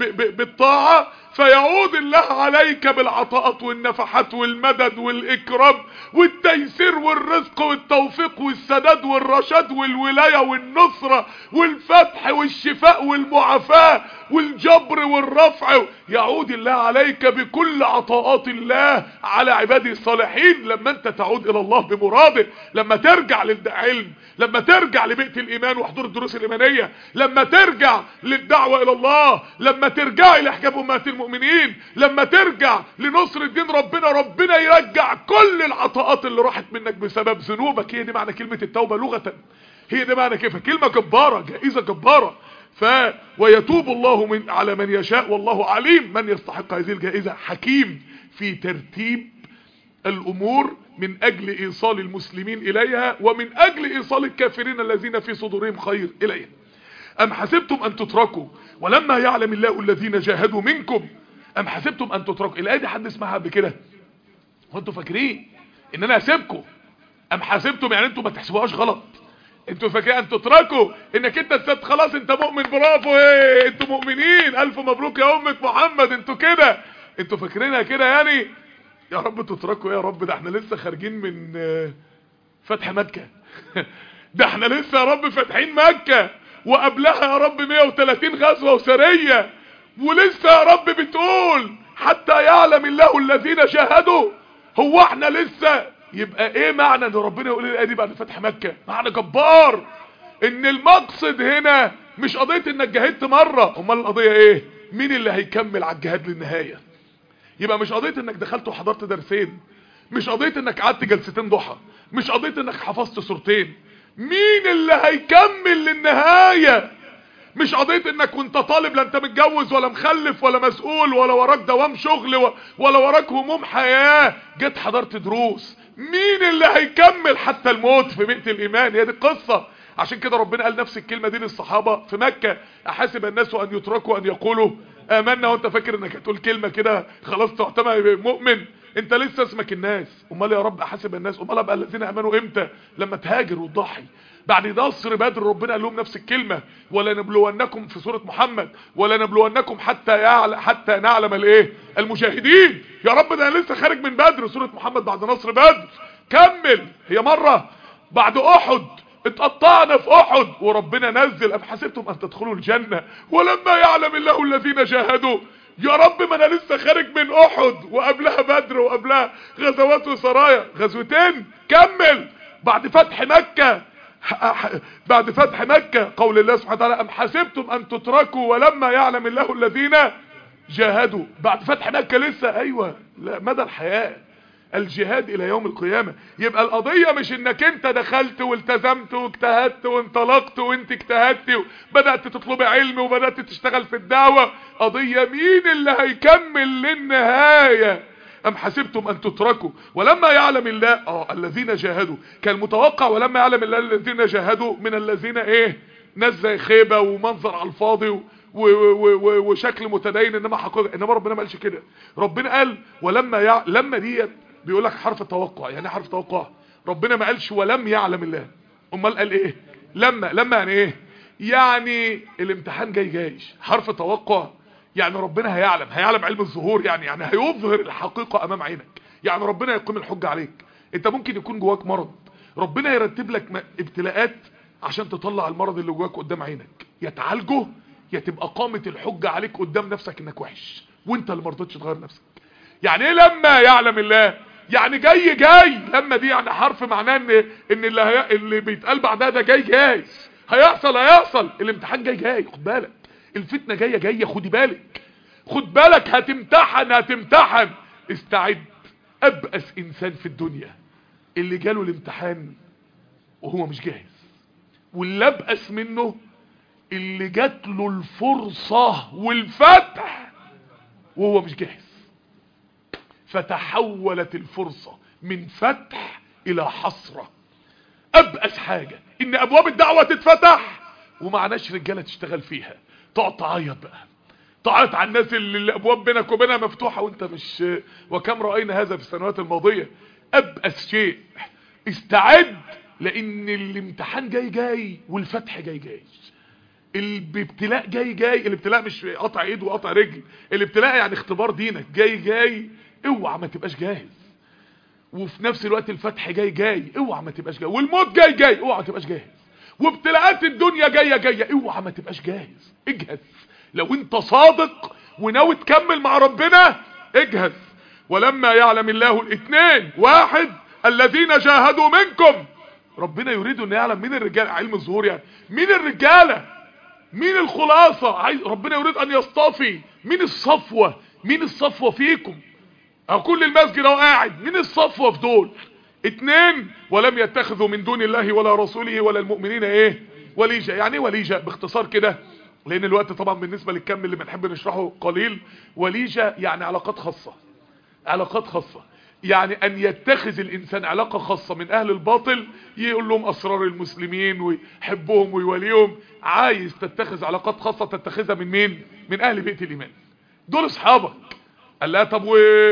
بالطاعة فيعود الله عليك بالعطاءات والنفحات والمدد والإكرام والتيسير والرزق والتوفيق والسداد والرشاد والولاية والنصرة والفتح والشفاء والمعافاة والجبر والرفع يعود الله عليك بكل عطاءات الله على عباده الصالحين لما انت تعود الى الله بمراده لما ترجع للعلم لما ترجع لبيئة الايمان وحضور الدروس الايمانية لما ترجع للدعوة الى الله لما ترجع لاحجاب امهات المؤمنين لما ترجع لنصر الدين ربنا ربنا يرجع كل العطاءات اللي راحت منك بسبب ذنوبك هي دي معنى كلمة التوبة لغة هي دي معنى كيف كلمة جبارة جائزة جبارة ف ويتوب الله من على من يشاء والله عليم من يستحق هذه الجائزة حكيم في ترتيب الامور من اجل ايصال المسلمين اليها ومن اجل ايصال الكافرين الذين في صدورهم خير اليها ام حسبتم ان تتركوا ولما يعلم الله الذين جاهدوا منكم ام حسبتم ان تتركوا الايه دي حد اسمعها قبل كده وانتوا فاكرين ان انا هسيبكم ام حسبتم يعني انتوا ما تحسبوهاش غلط انتوا فاكرين ان تتركوا انك انت الست خلاص انت مؤمن برافو ايه انتوا مؤمنين الف مبروك يا امة محمد انتوا كده انتوا فاكرينها كده يعني يا رب تتركوا يا رب ده احنا لسه خارجين من فتح مكة ده احنا لسه يا رب فاتحين مكة وقبلها يا رب 130 غزوة وسرية ولسه يا رب بتقول حتى يعلم الله الذين جاهدوا هو احنا لسه يبقى ايه معنى ان ربنا يقول الايه دي بعد فتح مكة معنى جبار ان المقصد هنا مش قضية انك جاهدت مرة امال القضية ايه مين اللي هيكمل على الجهاد للنهاية يبقى مش قضية انك دخلت وحضرت درسين مش قضية انك قعدت جلستين ضحى مش قضية انك حفظت سورتين مين اللي هيكمل للنهاية مش قضية انك وانت طالب لا انت متجوز ولا مخلف ولا مسؤول ولا وراك دوام شغل ولا وراك هموم حياة جيت حضرت دروس مين اللي هيكمل حتى الموت في بيئة الايمان هي دي القصة عشان كده ربنا قال نفس الكلمة دي للصحابة في مكة احاسب الناس ان يتركوا ان يقولوا امنا وانت فاكر انك هتقول كلمة كده خلاص تعتمد مؤمن انت لسه اسمك الناس امال يا رب احاسب الناس امال ابقى الذين امنوا امتى لما تهاجر وتضحي بعد نصر بدر ربنا قال لهم نفس الكلمة ولا نبلونكم في سورة محمد ولا نبلونكم حتى يعلم حتى نعلم الايه المجاهدين يا رب ده انا لسه خارج من بدر سورة محمد بعد نصر بدر كمل هي مرة بعد احد اتقطعنا في احد وربنا نزل ام حسبتم ان تدخلوا الجنة ولما يعلم الله الذين جاهدوا يا رب ما انا لسه خارج من احد وقبلها بدر وقبلها غزوات وسرايا غزوتين كمل بعد فتح مكة بعد فتح مكة قول الله سبحانه وتعالى ام حسبتم ان تتركوا ولما يعلم الله الذين جاهدوا بعد فتح مكة لسه ايوه لا مدى الحياة الجهاد الى يوم القيامة يبقى القضية مش انك انت دخلت والتزمت واجتهدت وانطلقت وانت اجتهدت وبدأت تطلب علم وبدأت تشتغل في الدعوة قضية مين اللي هيكمل للنهاية ام حسبتم ان تتركوا ولما يعلم الله اه الذين جاهدوا كان متوقع ولما يعلم الله الذين جاهدوا من الذين ايه ناس زي خيبه ومنظر على الفاضي و... و... و... و... وشكل متدين انما حقيقه انما ربنا ما قالش كده ربنا قال ولما يع... لما ديت بيقول لك حرف توقع يعني ايه حرف توقع ربنا ما قالش ولم يعلم الله امال قال ايه لما لما يعني ايه يعني الامتحان جاي جايش حرف توقع يعني ربنا هيعلم هيعلم علم الظهور يعني يعني هيظهر الحقيقة امام عينك يعني ربنا يقيم الحجة عليك انت ممكن يكون جواك مرض ربنا يرتب لك م- ابتلاءات عشان تطلع المرض اللي جواك قدام عينك يا تعالجه يا تبقى قامة الحجة عليك قدام نفسك انك وحش وانت اللي مرضتش تغير نفسك يعني ايه لما يعلم الله يعني جاي جاي لما دي يعني حرف معناه ان ان اللي هي اللي بيتقال بعدها ده جاي جاي هيحصل هيحصل الامتحان جاي جاي خد بالك الفتنه جايه جايه خدي بالك خد بالك هتمتحن هتمتحن استعد ابأس انسان في الدنيا اللي جاله الامتحان وهو مش جاهز واللي ابأس منه اللي جات له الفرصة والفتح وهو مش جاهز فتحولت الفرصة من فتح الى حسرة ابأس حاجة ان ابواب الدعوة تتفتح ومعناش رجالة تشتغل فيها تقعد تعيط بقى تعيط على الناس اللي الابواب بينك وبينها مفتوحة وانت مش وكم رأينا هذا في السنوات الماضية ابأس شيء استعد لان الامتحان جاي جاي والفتح جاي جاي الابتلاء جاي جاي الابتلاء مش قطع ايد وقطع رجل الابتلاء يعني اختبار دينك جاي جاي اوعى ما تبقاش جاهز وفي نفس الوقت الفتح جاي جاي اوعى ما تبقاش جاهز والموت جاي جاي اوعى ما تبقاش جاهز وابتلاءات الدنيا جايه جايه اوعى ما تبقاش جاهز اجهز لو انت صادق وناوي تكمل مع ربنا اجهز ولما يعلم الله الاثنين واحد الذين جاهدوا منكم ربنا يريد ان يعلم مين الرجال علم الظهور يعني مين الرجاله مين الخلاصه عايز ربنا يريد ان يصطفي مين الصفوه مين الصفوه فيكم او كل المسجد اهو قاعد مين الصفوه في دول اتنين ولم يتخذوا من دون الله ولا رسوله ولا المؤمنين ايه وليجا يعني ايه وليجا باختصار كده لان الوقت طبعا بالنسبه للكم اللي بنحب نشرحه قليل وليجا يعني علاقات خاصه علاقات خاصه يعني ان يتخذ الانسان علاقة خاصة من اهل الباطل يقول لهم اسرار المسلمين ويحبهم ويوليهم عايز تتخذ علاقات خاصة تتخذها من مين من اهل بيت الايمان دول اصحابك قال لها طب و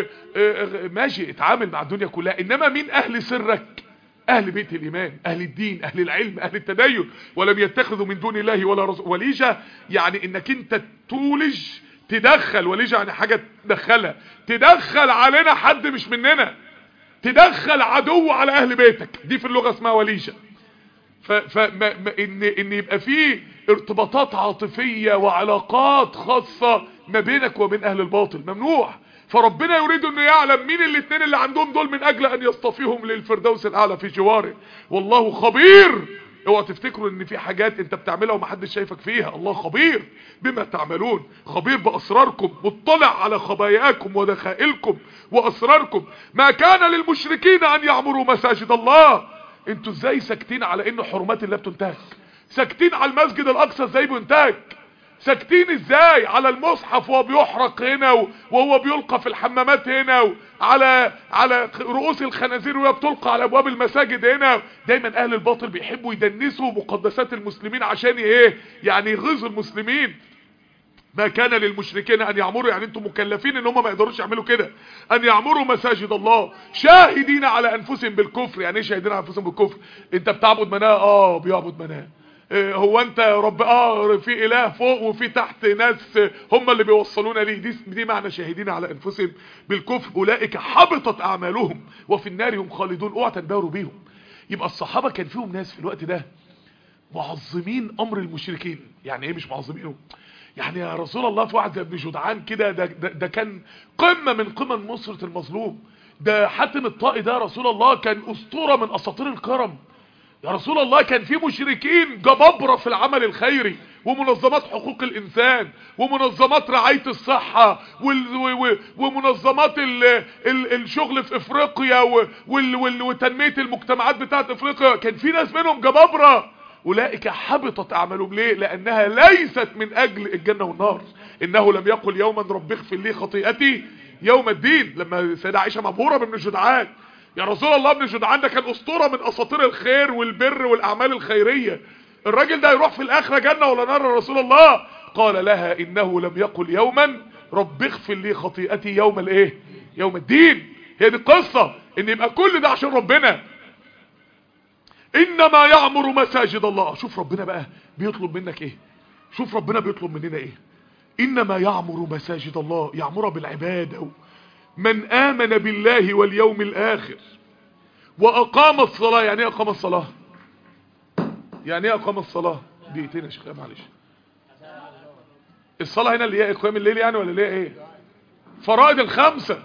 ماشي اتعامل مع الدنيا كلها انما مين اهل سرك اهل بيت الايمان اهل الدين اهل العلم اهل التدين ولم يتخذوا من دون الله ولا رسول وليجا يعني انك انت تولج تدخل وليجا يعني حاجة تدخلها تدخل علينا حد مش مننا تدخل عدو على اهل بيتك دي في اللغة اسمها وليجا ف ف ما ما ان ان يبقى فيه ارتباطات عاطفية وعلاقات خاصة ما بينك وبين اهل الباطل ممنوع فربنا يريد انه يعلم مين الاثنين اللي عندهم دول من اجل ان يصطفيهم للفردوس الاعلى في جواره والله خبير اوعى تفتكروا ان في حاجات انت بتعملها ومحدش شايفك فيها الله خبير بما تعملون خبير باسراركم مطلع على خباياكم ودخائلكم واسراركم ما كان للمشركين ان يعمروا مساجد الله انتوا ازاي ساكتين على ان حرمات الله بتنتهك ساكتين على المسجد الاقصى ازاي بينتهك ساكتين ازاي على المصحف وهو بيحرق هنا وهو بيلقى في الحمامات هنا على على رؤوس الخنازير وهي بتلقى على ابواب المساجد هنا دايما اهل الباطل بيحبوا يدنسوا مقدسات المسلمين عشان ايه يعني يغيظوا المسلمين ما كان للمشركين ان يعمروا يعني انتم مكلفين ان هم ما يقدروش يعملوا كده ان يعمروا مساجد الله شاهدين على انفسهم بالكفر يعني ايه شاهدين على انفسهم بالكفر انت بتعبد مناه اه بيعبد مناه هو انت يا رب اه في اله فوق وفي تحت ناس هم اللي بيوصلونا ليه دي, دي معنى شاهدين على انفسهم بالكفر اولئك حبطت اعمالهم وفي النار هم خالدون اوعى تنبهروا بيهم يبقى الصحابه كان فيهم ناس في الوقت ده معظمين امر المشركين يعني ايه مش معظمينهم يعني يا رسول الله في واحد زي ابن جدعان كده ده, ده, ده كان قمه من قمم نصره المظلوم ده حاتم الطائي ده رسول الله كان اسطوره من اساطير الكرم يا رسول الله كان في مشركين جبابرة في العمل الخيري ومنظمات حقوق الانسان ومنظمات رعاية الصحة ومنظمات ال ال الشغل في افريقيا وتنمية المجتمعات بتاعت افريقيا كان في ناس منهم جبابرة اولئك حبطت اعمالهم ليه لانها ليست من اجل الجنة والنار انه لم يقل يوما رب اغفر لي خطيئتي يوم الدين لما سيدة عائشة مبهورة بابن جدعان يا رسول الله ابن جدعان ده كان اسطوره من اساطير الخير والبر والاعمال الخيريه الراجل ده يروح في الاخره جنه ولا نار يا رسول الله قال لها انه لم يقل يوما رب اغفر لي خطيئتي يوم الايه يوم الدين هي دي القصه ان يبقى كل ده عشان ربنا انما يعمر مساجد الله شوف ربنا بقى بيطلب منك ايه شوف ربنا بيطلب مننا ايه انما يعمر مساجد الله يعمر بالعباده من امن بالله واليوم الاخر واقام الصلاه يعني ايه اقام الصلاه يعني ايه اقام الصلاه دقيقتين يا شيخ معلش الصلاه هنا اللي هي اقام الليل يعني ولا اللي هي ايه فرائض الخمسه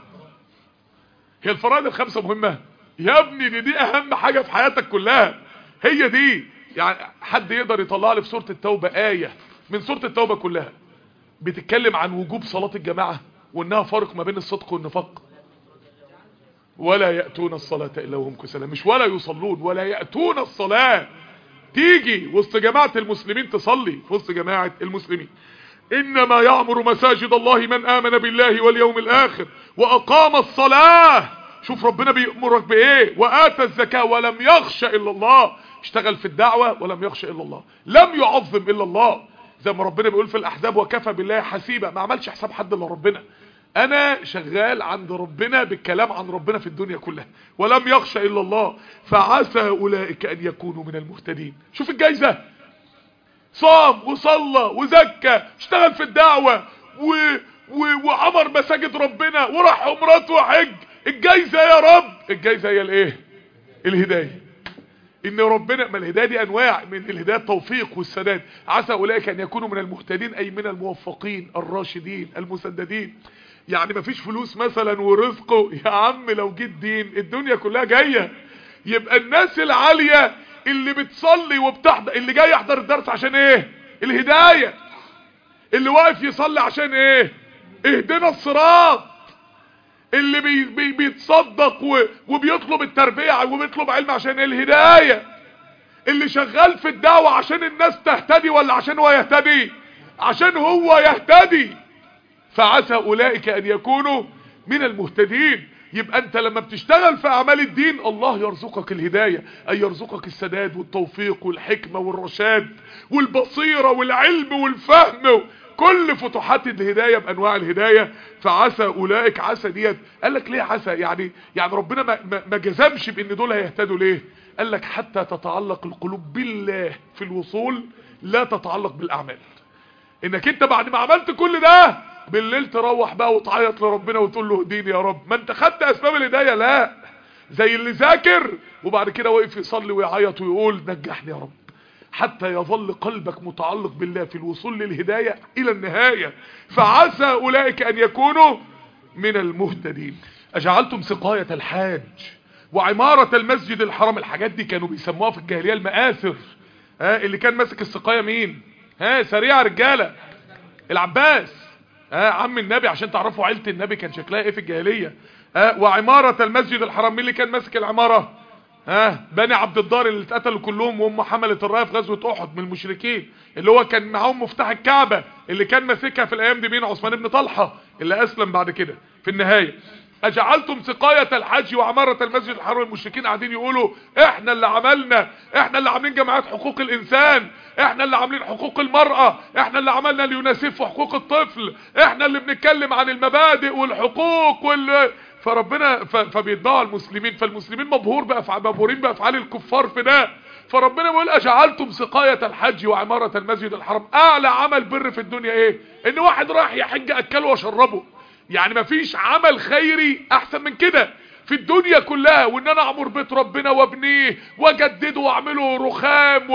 هي الفرائض الخمسه مهمه يا ابني دي دي اهم حاجه في حياتك كلها هي دي يعني حد يقدر يطلع لي في سوره التوبه ايه من سوره التوبه كلها بتتكلم عن وجوب صلاه الجماعه وانها فرق ما بين الصدق والنفاق ولا يأتون الصلاة إلا وهم كسلى مش ولا يصلون ولا يأتون الصلاة تيجي وسط جماعة المسلمين تصلي في وسط جماعة المسلمين إنما يعمر مساجد الله من آمن بالله واليوم الآخر وأقام الصلاة شوف ربنا بيأمرك بإيه وآتى الزكاة ولم يخشى إلا الله اشتغل في الدعوة ولم يخشى إلا الله لم يعظم إلا الله زي ما ربنا بيقول في الأحزاب وكفى بالله حسيبا ما عملش حساب حد إلا ربنا انا شغال عند ربنا بالكلام عن ربنا في الدنيا كلها ولم يخشى الا الله فعسى اولئك ان يكونوا من المهتدين شوف الجايزة صام وصلى وزكى اشتغل في الدعوة و... و... وعمر مساجد ربنا وراح عمرات وحج الجايزة يا رب الجايزة هي الايه الهداية ان ربنا ما الهدايه دي انواع من الهدايه التوفيق والسداد عسى اولئك ان يكونوا من المهتدين اي من الموفقين الراشدين المسددين يعني مفيش فلوس مثلا ورزقه يا عم لو جيت دين الدنيا كلها جاية يبقى الناس العالية اللي بتصلي وبتحضر اللي جاي يحضر الدرس عشان ايه الهداية اللي واقف يصلي عشان ايه اهدنا الصراط اللي بي بي بيتصدق و وبيطلب التربية وبيطلب علم عشان ايه الهداية اللي شغال في الدعوة عشان الناس تهتدي ولا عشان هو يهتدي عشان هو يهتدي فعسى اولئك ان يكونوا من المهتدين يبقى انت لما بتشتغل في اعمال الدين الله يرزقك الهداية اي يرزقك السداد والتوفيق والحكمة والرشاد والبصيرة والعلم والفهم كل فتوحات الهداية بانواع الهداية فعسى اولئك عسى ديت قال لك ليه عسى يعني يعني ربنا ما, ما, ما جزمش بان دول هيهتدوا ليه قال لك حتى تتعلق القلوب بالله في الوصول لا تتعلق بالاعمال انك انت بعد ما عملت كل ده بالليل تروح بقى وتعيط لربنا وتقول له اهديني يا رب ما انت خدت اسباب الهدايه لا زي اللي ذاكر وبعد كده واقف يصلي ويعيط ويقول نجحني يا رب حتى يظل قلبك متعلق بالله في الوصول للهدايه الى النهايه فعسى اولئك ان يكونوا من المهتدين اجعلتم سقايه الحاج وعماره المسجد الحرام الحاجات دي كانوا بيسموها في الجاهليه المآثر ها اللي كان ماسك السقايه مين ها سريع رجاله العباس ها عم النبي عشان تعرفوا عيله النبي كان شكلها ايه في الجاهليه ها وعماره المسجد الحرام مين اللي كان ماسك العماره ها بني عبد الدار اللي اتقتلوا كلهم وهم حملت الرايه في غزوه احد من المشركين اللي هو كان معاهم مفتاح الكعبه اللي كان ماسكها في الايام دي مين عثمان بن طلحه اللي اسلم بعد كده في النهايه اجعلتم سقاية الحج وعمارة المسجد الحرام المشركين قاعدين يقولوا احنا اللي عملنا احنا اللي عاملين جماعات حقوق الانسان احنا اللي عاملين حقوق المرأة احنا اللي عملنا اليونسيف وحقوق الطفل احنا اللي بنتكلم عن المبادئ والحقوق وال فربنا ف... فبيتبعوا المسلمين فالمسلمين مبهور بأفعال مبهورين بأفعال الكفار في ده فربنا بيقول اجعلتم سقاية الحج وعمارة المسجد الحرام اعلى عمل بر في الدنيا ايه ان واحد راح يحج اكله واشربه يعني مفيش عمل خيري احسن من كده في الدنيا كلها وان انا اعمر بيت ربنا وابنيه واجدده واعمله رخام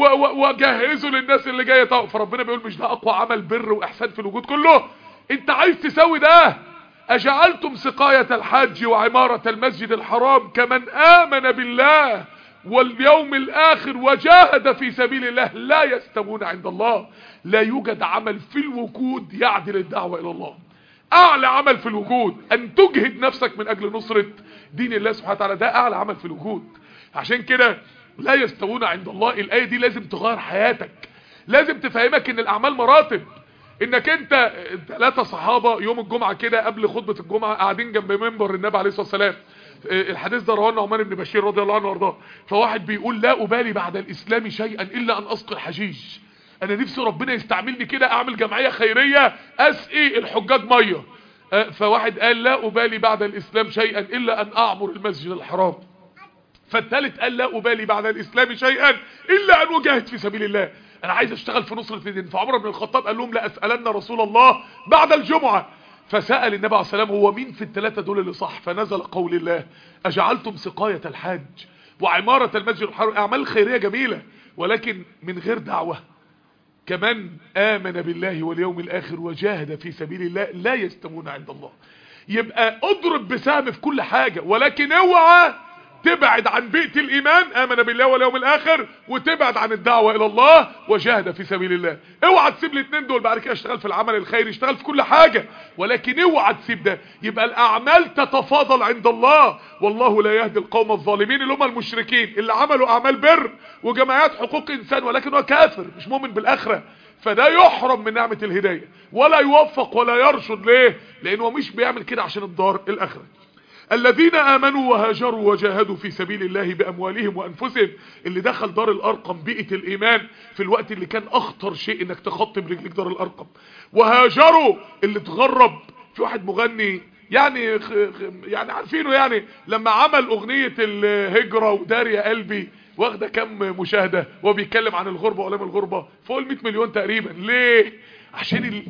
واجهزه للناس اللي جايه فربنا بيقول مش ده اقوى عمل بر واحسان في الوجود كله انت عايز تسوي ده اجعلتم سقاية الحج وعمارة المسجد الحرام كمن امن بالله واليوم الاخر وجاهد في سبيل الله لا يستوون عند الله لا يوجد عمل في الوجود يعدل الدعوة الى الله اعلى عمل في الوجود ان تجهد نفسك من اجل نصرة دين الله سبحانه وتعالى ده اعلى عمل في الوجود عشان كده لا يستوون عند الله الايه دي لازم تغير حياتك لازم تفهمك ان الاعمال مراتب انك انت ثلاثة صحابة يوم الجمعة كده قبل خطبة الجمعة قاعدين جنب منبر النبي عليه الصلاة والسلام الحديث ده رواه نعمان بن بشير رضي الله عنه وارضاه فواحد بيقول لا ابالي بعد الاسلام شيئا الا ان اسقي الحجيج انا نفسي ربنا يستعملني كده اعمل جمعية خيرية اسقي الحجاج مية فواحد قال لا ابالي بعد الاسلام شيئا الا ان اعمر المسجد الحرام فالثالث قال لا ابالي بعد الاسلام شيئا الا ان اجاهد في سبيل الله انا عايز اشتغل في نصرة الدين فعمر بن الخطاب قال لهم لا اسالن رسول الله بعد الجمعة فسأل النبي عليه السلام هو مين في الثلاثة دول اللي صح فنزل قول الله اجعلتم سقاية الحاج وعمارة المسجد الحرام اعمال خيرية جميلة ولكن من غير دعوة كمان آمن بالله واليوم الآخر وجاهد في سبيل الله لا يستمون عند الله يبقى اضرب بسهم في كل حاجة ولكن اوعى تبعد عن بيئة الإيمان آمن بالله واليوم الآخر وتبعد عن الدعوة إلى الله وجاهد في سبيل الله اوعى تسيب الاثنين دول بعد كده اشتغل في العمل الخيري اشتغل في كل حاجة ولكن اوعى تسيب ده يبقى الأعمال تتفاضل عند الله والله لا يهدي القوم الظالمين اللي هم المشركين اللي عملوا أعمال بر وجمعيات حقوق إنسان ولكن هو كافر مش مؤمن بالآخرة فده يحرم من نعمة الهداية ولا يوفق ولا يرشد ليه لأنه مش بيعمل كده عشان الدار الآخرة الذين آمنوا وهاجروا وجاهدوا في سبيل الله بأموالهم وأنفسهم اللي دخل دار الأرقم بيئة الإيمان في الوقت اللي كان أخطر شيء إنك تخطي برجلك دار الأرقم وهاجروا اللي تغرب في واحد مغني يعني يعني عارفينه يعني لما عمل أغنية الهجرة ودار يا قلبي واخده كم مشاهدة وهو بيتكلم عن الغربة وعلام الغربة فوق ال 100 مليون تقريبا ليه عشان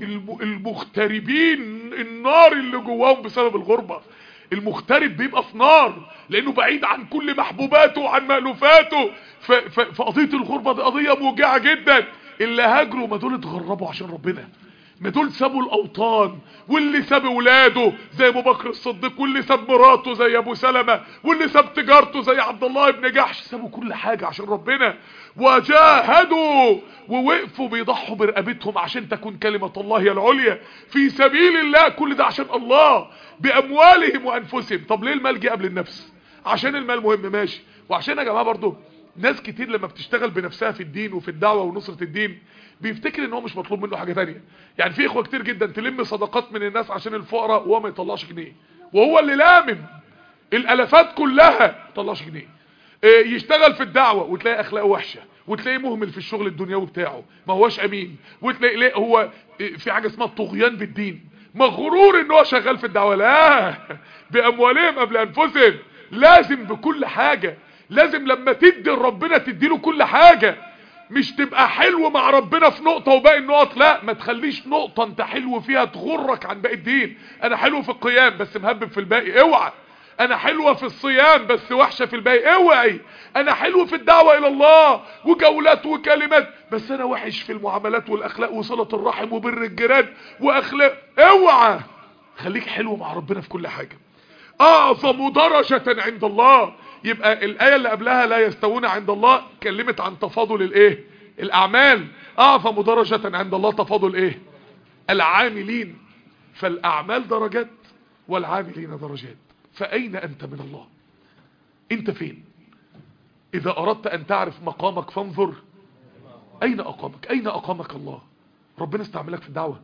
المغتربين النار اللي جواهم بسبب الغربة المغترب بيبقى في نار لانه بعيد عن كل محبوباته وعن مألوفاته فقضية الغربة دي قضية موجعة جدا اللي هاجروا ما دول اتغربوا عشان ربنا ما دول سابوا الاوطان واللي ساب ولاده زي ابو بكر الصديق واللي ساب مراته زي ابو سلمة واللي ساب تجارته زي عبد الله بن جحش سابوا كل حاجة عشان ربنا وجاهدوا ووقفوا بيضحوا برقبتهم عشان تكون كلمة الله هي العليا في سبيل الله كل ده عشان الله باموالهم وانفسهم طب ليه المال جه قبل النفس عشان المال مهم ماشي وعشان يا جماعه برضو ناس كتير لما بتشتغل بنفسها في الدين وفي الدعوه ونصره الدين بيفتكر ان هو مش مطلوب منه حاجه تانية يعني في اخوه كتير جدا تلم صدقات من الناس عشان الفقراء وهو ما يطلعش جنيه وهو اللي لامم الالافات كلها ما يطلعش جنيه يشتغل في الدعوه وتلاقي اخلاقه وحشه وتلاقيه مهمل في الشغل الدنيوي بتاعه ما هوش امين وتلاقي ليه هو في حاجه اسمها الطغيان بالدين مغرور ان هو شغال في الدعوه لا باموالهم قبل انفسهم لازم بكل حاجه لازم لما تدي لربنا تديله كل حاجه مش تبقى حلو مع ربنا في نقطة وباقي النقط لا ما تخليش نقطة انت حلو فيها تغرك عن باقي الدين انا حلو في القيام بس مهبب في الباقي اوعى انا حلوة في الصيام بس وحشة في الباقي اوعي انا حلو في الدعوة الى الله وجولات وكلمات بس انا وحش في المعاملات والاخلاق وصلة الرحم وبر الجيران واخلاق اوعى خليك حلو مع ربنا في كل حاجة اعظم درجة عند الله يبقى الايه اللي قبلها لا يستوون عند الله كلمت عن تفاضل الايه الاعمال اعظم درجة عند الله تفاضل ايه العاملين فالاعمال درجات والعاملين درجات فاين انت من الله انت فين اذا اردت ان تعرف مقامك فانظر اين اقامك اين اقامك الله ربنا استعملك في الدعوة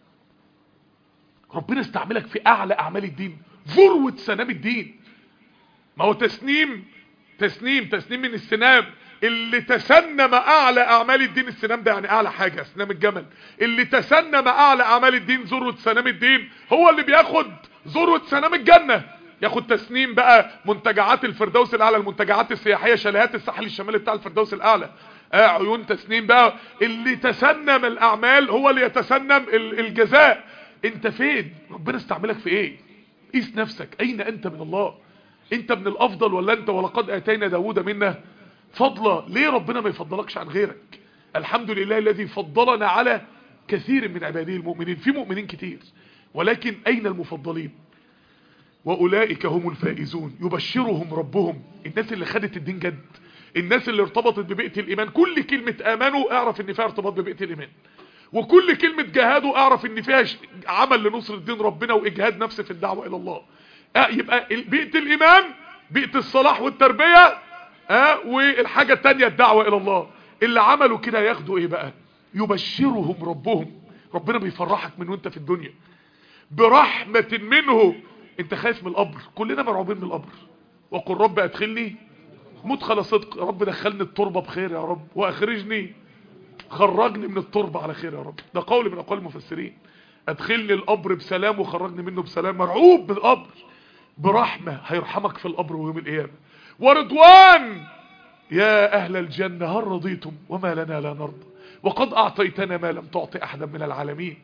ربنا استعملك في اعلى اعمال الدين ذروة سنام الدين ما هو تسنيم تسنيم تسنيم من السنام اللي تسنم اعلى اعمال الدين السنام ده يعني اعلى حاجة سنام الجمل اللي تسنم اعلى اعمال الدين ذروة سنام الدين هو اللي بياخد ذروة سنام الجنة ياخد تسنيم بقى منتجعات الفردوس الاعلى المنتجعات السياحية شاليهات الساحل الشمالي بتاع الفردوس الاعلى آه عيون تسنيم بقى اللي تسنم الاعمال هو اللي يتسنم الجزاء انت فين ربنا استعملك في ايه قيس نفسك اين انت من الله انت من الافضل ولا انت ولقد اتينا داود منا فضلا ليه ربنا ما يفضلكش عن غيرك الحمد لله الذي فضلنا على كثير من عباده المؤمنين في مؤمنين كتير ولكن اين المفضلين واولئك هم الفائزون يبشرهم ربهم الناس اللي خدت الدين جد الناس اللي ارتبطت ببيئة الايمان كل كلمة امنوا اعرف ان فيها ارتباط ببيئة الايمان وكل كلمة جهادوا اعرف ان فيها عمل لنصر الدين ربنا واجهاد نفس في الدعوة الى الله اه يبقى بيئة الايمان بيئة الصلاح والتربية اه والحاجة التانية الدعوة الى الله اللي عملوا كده ياخدوا ايه بقى يبشرهم ربهم ربنا بيفرحك من وانت في الدنيا برحمة منه انت خايف من القبر كلنا مرعوبين من القبر وقل رب ادخلني مدخل صدق يا رب دخلني التربة بخير يا رب واخرجني خرجني من التربة على خير يا رب ده قول من اقوال المفسرين ادخلني القبر بسلام وخرجني منه بسلام مرعوب من القبر برحمة هيرحمك في القبر ويوم القيامة ورضوان يا اهل الجنة هل رضيتم وما لنا لا نرضى وقد اعطيتنا ما لم تعطي احدا من العالمين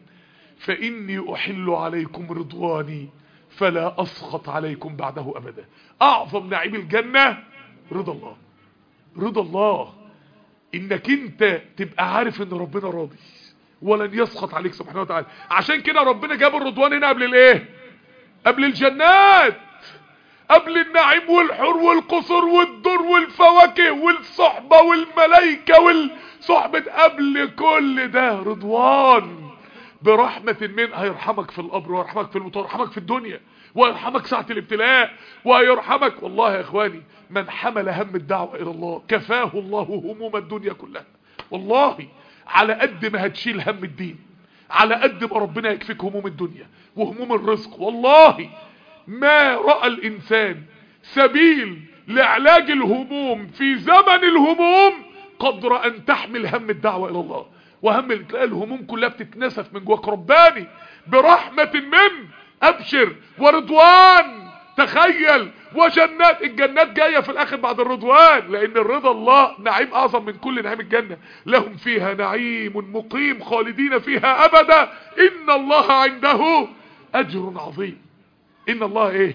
فاني احل عليكم رضواني فلا اسخط عليكم بعده ابدا اعظم نعيم الجنة رضا الله رضا الله انك انت تبقى عارف ان ربنا راضي ولن يسخط عليك سبحانه وتعالى عشان كده ربنا جاب الرضوان هنا قبل الايه قبل الجنات قبل النعيم والحور والقصور والدور والفواكه والصحبة والملائكة والصحبة قبل كل ده رضوان برحمة من هيرحمك في القبر ويرحمك في الموت ويرحمك في الدنيا ويرحمك ساعة الابتلاء ويرحمك والله يا اخواني من حمل هم الدعوة الى الله كفاه الله هموم الدنيا كلها والله على قد ما هتشيل هم الدين على قد ما ربنا يكفيك هموم الدنيا وهموم الرزق والله ما رأى الإنسان سبيل لعلاج الهموم في زمن الهموم قدر أن تحمل هم الدعوة إلى الله وهم تلاقي الهموم كلها بتتنسف من جواك رباني برحمة من أبشر ورضوان تخيل وجنات الجنات جاية في الاخر بعد الرضوان لان الرضا الله نعيم اعظم من كل نعيم الجنة لهم فيها نعيم مقيم خالدين فيها ابدا ان الله عنده اجر عظيم ان الله ايه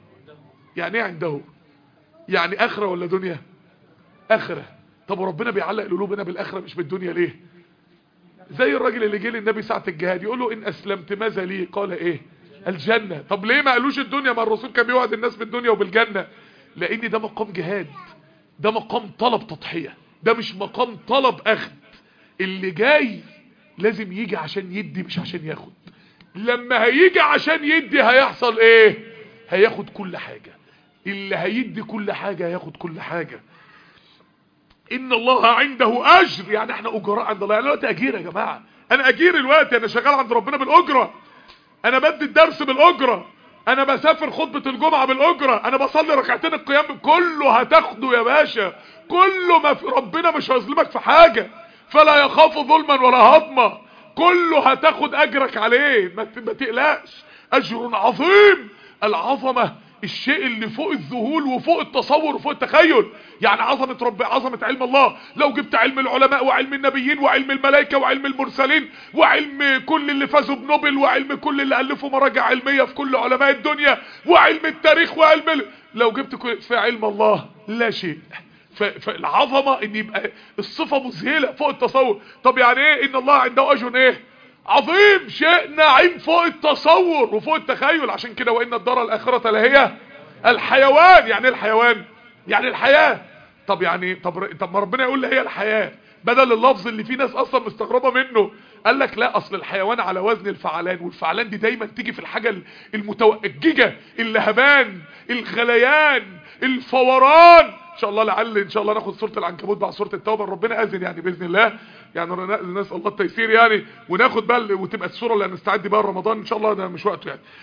يعني ايه عنده يعني اخرة ولا دنيا اخرة طب ربنا بيعلق قلوبنا بالاخرة مش بالدنيا ليه زي الراجل اللي جه للنبي ساعة الجهاد يقول له ان اسلمت ماذا لي قال ايه الجنة طب ليه ما قالوش الدنيا ما الرسول كان بيوعد الناس بالدنيا وبالجنة لان ده مقام جهاد ده مقام طلب تضحية ده مش مقام طلب اخد اللي جاي لازم يجي عشان يدي مش عشان ياخد لما هيجي عشان يدي هيحصل ايه هياخد كل حاجة اللي هيدي كل حاجة هياخد كل حاجة ان الله عنده اجر يعني احنا اجراء عند الله يعني دلوقتي اجير يا جماعة انا اجير الوقت انا شغال عند ربنا بالاجره انا بدي الدرس بالاجره انا بسافر خطبة الجمعة بالاجرة انا بصلي ركعتين القيام كله هتاخده يا باشا كله ما في ربنا مش هيظلمك في حاجة فلا يخاف ظلما ولا هضما كله هتاخد اجرك عليه ما تقلقش اجر عظيم العظمة الشيء اللي فوق الذهول وفوق التصور وفوق التخيل يعني عظمة رب عظمة علم الله لو جبت علم العلماء وعلم النبيين وعلم الملائكة وعلم المرسلين وعلم كل اللي فازوا بنوبل وعلم كل اللي ألفوا مراجع علمية في كل علماء الدنيا وعلم التاريخ وعلم ال... لو جبت في علم الله لا شيء فالعظمة ان يبقى الصفة مذهلة فوق التصور طب يعني ايه ان الله عنده اجر ايه عظيم شيء نعيم فوق التصور وفوق التخيل عشان كده وان الدار الاخرة لهي الحيوان يعني ايه الحيوان يعني الحياة طب يعني طب طب ما ربنا يقول لي هي الحياة بدل اللفظ اللي فيه ناس اصلا مستغربة منه قال لك لا اصل الحيوان على وزن الفعلان والفعلان دي دايما تيجي في الحاجة المتوججة اللهبان الغليان الفوران ان شاء الله لعل ان شاء الله ناخد سوره العنكبوت بعد سوره التوبه ربنا اذن يعني باذن الله يعني نسال الله التيسير يعني وناخد بقى وتبقى السوره اللي هنستعد بيها رمضان ان شاء الله ده مش وقته يعني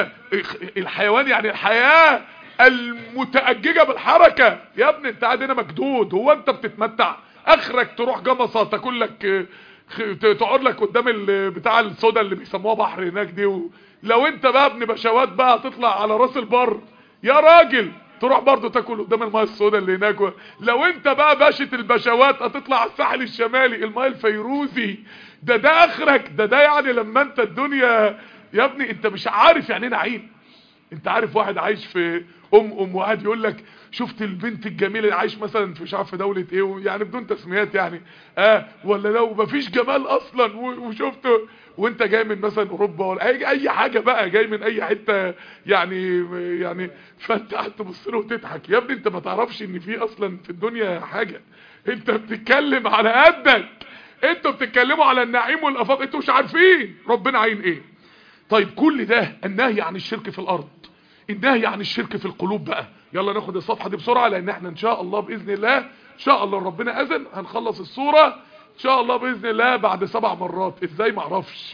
فالحيوان يعني الحياه المتأججة بالحركة يا ابني انت قاعد هنا مجدود هو انت بتتمتع اخرك تروح جمصة تاكل لك تقعد لك قدام بتاع السودا اللي بيسموها بحر هناك دي و... لو انت بقى ابن بشوات بقى هتطلع على راس البر يا راجل تروح برضه تاكل قدام المايه السوداء اللي هناك لو انت بقى باشا البشوات هتطلع على الساحل الشمالي المايه الفيروزي ده ده اخرك ده ده يعني لما انت الدنيا يا ابني انت مش عارف يعني ايه نعيم انت عارف واحد عايش في ام ام وقاعد يقول لك شفت البنت الجميله اللي عايش مثلا في مش عارف في دوله ايه يعني بدون تسميات يعني اه ولا لو مفيش جمال اصلا وشفته وانت جاي من مثلا اوروبا ولا اي اي حاجه بقى جاي من اي حته يعني يعني فانت قاعد تبص له وتضحك يا ابني انت ما تعرفش ان في اصلا في الدنيا حاجه انت بتتكلم على قدك انتوا بتتكلموا على النعيم والافاق انتوا مش عارفين ربنا عين ايه طيب كل ده النهي عن الشرك في الارض النهي عن الشرك في القلوب بقى يلا ناخد الصفحه دي بسرعه لان احنا ان شاء الله باذن الله ان شاء الله ربنا اذن هنخلص السوره ان شاء الله باذن الله بعد سبع مرات ازاي معرفش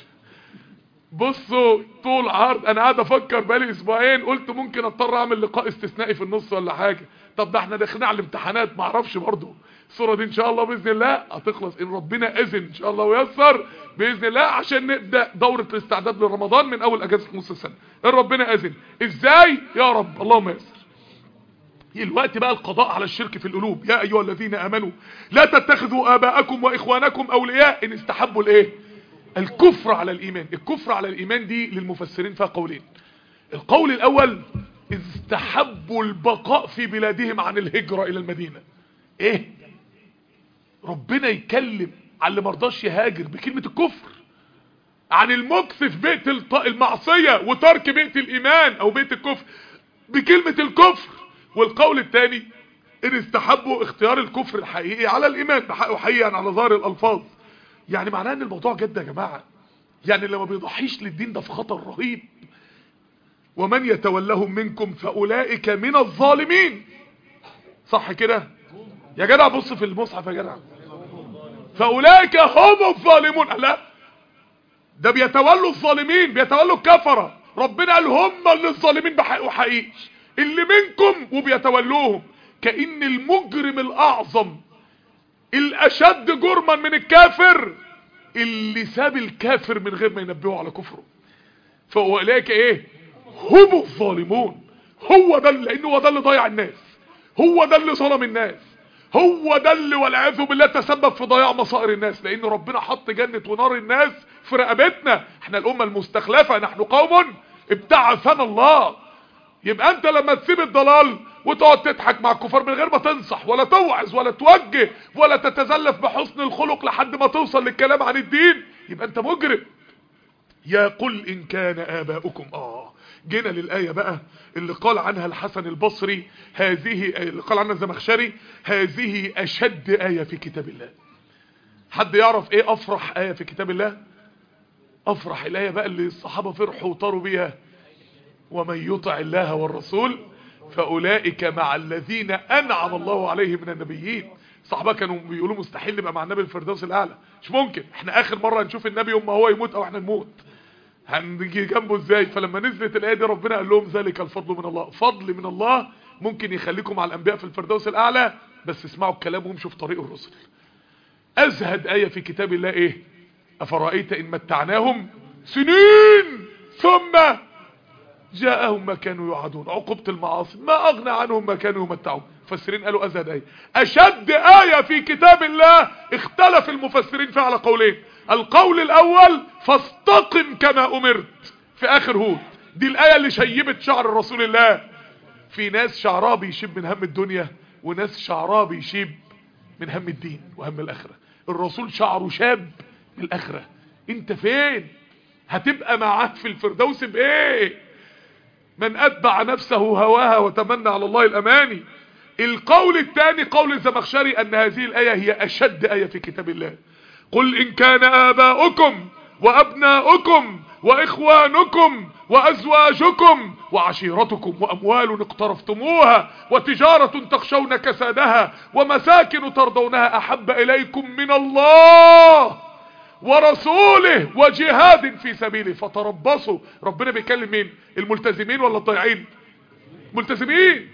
بصوا طول عرض انا قاعد افكر بقالي اسبوعين قلت ممكن اضطر اعمل لقاء استثنائي في النص ولا حاجه طب ده احنا داخلين على الامتحانات معرفش برضه الصوره دي ان شاء الله باذن الله هتخلص ان ربنا اذن ان شاء الله ويسر باذن الله عشان نبدا دوره الاستعداد لرمضان من اول اجازه نص السنه ان ربنا اذن ازاي يا رب اللهم يسر الوقت بقى القضاء على الشرك في القلوب يا ايها الذين امنوا لا تتخذوا اباءكم واخوانكم اولياء ان استحبوا الايه الكفر على الايمان الكفر على الايمان دي للمفسرين فيها قولين القول الاول استحبوا البقاء في بلادهم عن الهجرة الى المدينة ايه ربنا يكلم على اللي مرضاش يهاجر بكلمة الكفر عن المكث في بيت المعصية وترك بيت الايمان او بيت الكفر بكلمة الكفر والقول الثاني ان استحبوا اختيار الكفر الحقيقي على الايمان بحقه حقيقا على ظاهر الالفاظ يعني معناه ان الموضوع جد يا جماعة يعني اللي ما بيضحيش للدين ده في خطر رهيب ومن يتولهم منكم فاولئك من الظالمين صح كده يا جدع بص في المصحف يا جدع فاولئك هم الظالمون لا ده بيتولوا الظالمين بيتولوا الكفرة ربنا قال هم اللي الظالمين بحق وحقيقي اللي منكم وبيتولوهم كأن المجرم الاعظم الاشد جرما من الكافر اللي ساب الكافر من غير ما ينبهه على كفره فاولئك ايه هم الظالمون هو ده لانه هو ده اللي ضيع الناس هو ده اللي ظلم الناس هو ده اللي والعياذ بالله تسبب في ضياع مصائر الناس لان ربنا حط جنة ونار الناس في رقبتنا احنا الامة المستخلفة نحن قوم ابتعثنا الله يبقى انت لما تسيب الضلال وتقعد تضحك مع الكفار من غير ما تنصح ولا توعظ ولا توجه ولا تتزلف بحسن الخلق لحد ما توصل للكلام عن الدين يبقى انت مجرم يا قل ان كان اباؤكم اه جينا للآية بقى اللي قال عنها الحسن البصري هذه اللي قال عنها الزمخشري هذه أشد آية في كتاب الله حد يعرف ايه أفرح آية في كتاب الله أفرح الآية بقى اللي الصحابة فرحوا وطاروا بيها ومن يطع الله والرسول فأولئك مع الذين أنعم الله عليهم من النبيين الصحابة كانوا بيقولوا مستحيل نبقى مع النبي الفردوس الأعلى مش ممكن احنا آخر مرة نشوف النبي يوم ما هو يموت أو احنا نموت هنجي جنبه ازاي فلما نزلت الايه دي ربنا قال لهم ذلك الفضل من الله فضل من الله ممكن يخليكم مع الانبياء في الفردوس الاعلى بس اسمعوا الكلام وامشوا في طريق الرسل ازهد ايه في كتاب الله ايه افرايت ان متعناهم سنين ثم جاءهم ما كانوا يوعدون عقوبة المعاصي ما اغنى عنهم ما كانوا يمتعون مفسرين قالوا ازهد ايه اشد ايه في كتاب الله اختلف المفسرين فيها على قولين القول الاول فاستقم كما امرت في اخر هود دي الايه اللي شيبت شعر رسول الله في ناس شعرها بيشيب من هم الدنيا وناس شعرها بيشيب من هم الدين وهم الاخره الرسول شعره شاب من الاخره انت فين هتبقى معاه في الفردوس بايه من اتبع نفسه هواها وتمنى على الله الاماني القول الثاني قول الزمخشري ان هذه الايه هي اشد ايه في كتاب الله قل إن كان آباؤكم وأبناؤكم وإخوانكم وأزواجكم وعشيرتكم وأموال اقترفتموها وتجارة تخشون كسادها ومساكن ترضونها أحب إليكم من الله ورسوله وجهاد في سبيله فتربصوا ربنا بيكلم مين الملتزمين ولا الضيعين ملتزمين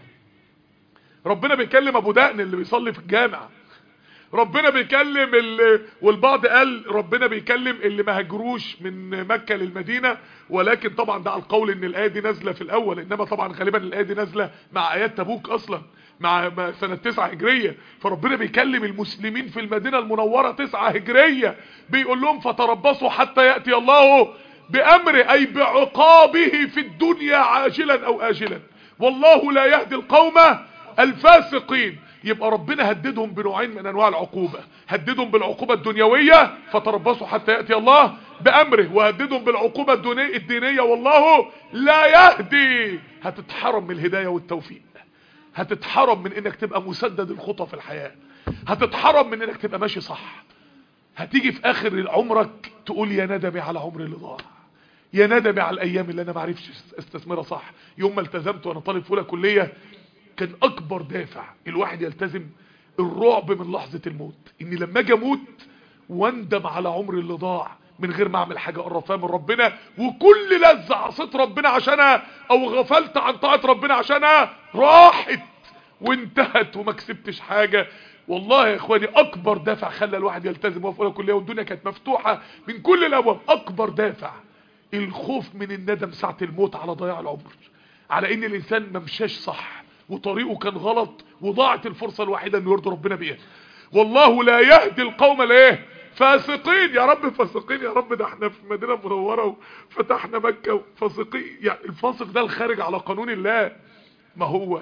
ربنا بيكلم ابو دقن اللي بيصلي في الجامع ربنا بيكلم اللي والبعض قال ربنا بيكلم اللي ما هاجروش من مكة للمدينة ولكن طبعا ده على القول ان الايه دي نازله في الاول انما طبعا غالبا الايه دي نازله مع ايات تبوك اصلا مع سنة 9 هجرية فربنا بيكلم المسلمين في المدينة المنورة 9 هجرية بيقول لهم فتربصوا حتى يأتي الله بأمره أي بعقابه في الدنيا عاجلا أو آجلا والله لا يهدي القوم الفاسقين يبقى ربنا هددهم بنوعين من انواع العقوبة هددهم بالعقوبة الدنيوية فتربصوا حتى يأتي الله بأمره وهددهم بالعقوبة الدينية والله لا يهدي هتتحرم من الهداية والتوفيق هتتحرم من انك تبقى مسدد الخطى في الحياة هتتحرم من انك تبقى ماشي صح هتيجي في اخر عمرك تقول يا ندمي على عمري اللي ضاع يا ندمي على الايام اللي انا ما عرفتش استثمرها صح يوم ما التزمت وانا طالب في اولى كليه كان اكبر دافع الواحد يلتزم الرعب من لحظة الموت اني لما اجي اموت واندم على عمري اللي ضاع من غير ما اعمل حاجة قرفها من ربنا وكل لذة عصيت ربنا عشانها او غفلت عن طاعة ربنا عشانها راحت وانتهت وما كسبتش حاجة والله يا اخواني اكبر دافع خلى الواحد يلتزم وفق كلية والدنيا كانت مفتوحة من كل الابواب اكبر دافع الخوف من الندم ساعة الموت على ضياع العمر على ان الانسان ما مشاش صح وطريقه كان غلط وضاعت الفرصة الوحيدة انه يرضي ربنا بيها والله لا يهدي القوم لايه فاسقين يا رب فاسقين يا رب ده احنا في مدينة منورة وفتحنا مكة فاسقين يعني الفاسق ده الخارج على قانون الله ما هو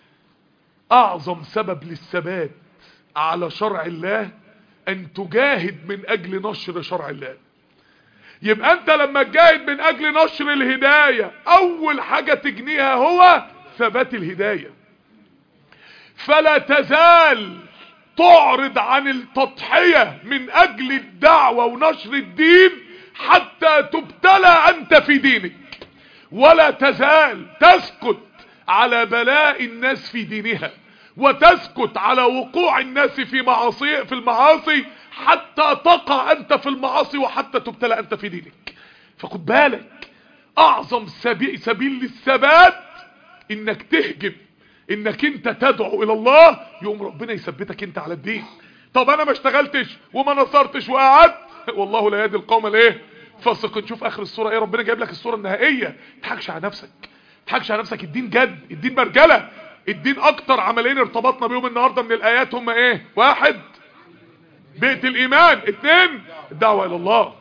اعظم سبب للثبات على شرع الله ان تجاهد من اجل نشر شرع الله يبقى انت لما تجاهد من اجل نشر الهداية اول حاجة تجنيها هو ثبات الهداية فلا تزال تعرض عن التضحية من اجل الدعوة ونشر الدين حتى تبتلى انت في دينك ولا تزال تسكت على بلاء الناس في دينها وتسكت على وقوع الناس في معاصي في المعاصي حتى تقع انت في المعاصي وحتى تبتلى انت في دينك فخد بالك اعظم سبيل, سبيل للثبات انك تهجم انك انت تدعو الى الله يوم ربنا يثبتك انت على الدين طب انا ما اشتغلتش وما نصرتش وقعدت والله لا يهدي القوم الايه فاسق نشوف اخر الصوره ايه ربنا جايب لك الصوره النهائيه تضحكش على نفسك تضحكش على نفسك الدين جد الدين مرجله الدين اكتر عملين ارتبطنا بيهم النهارده من الايات هم ايه واحد بيت الايمان اتنين الدعوه الى الله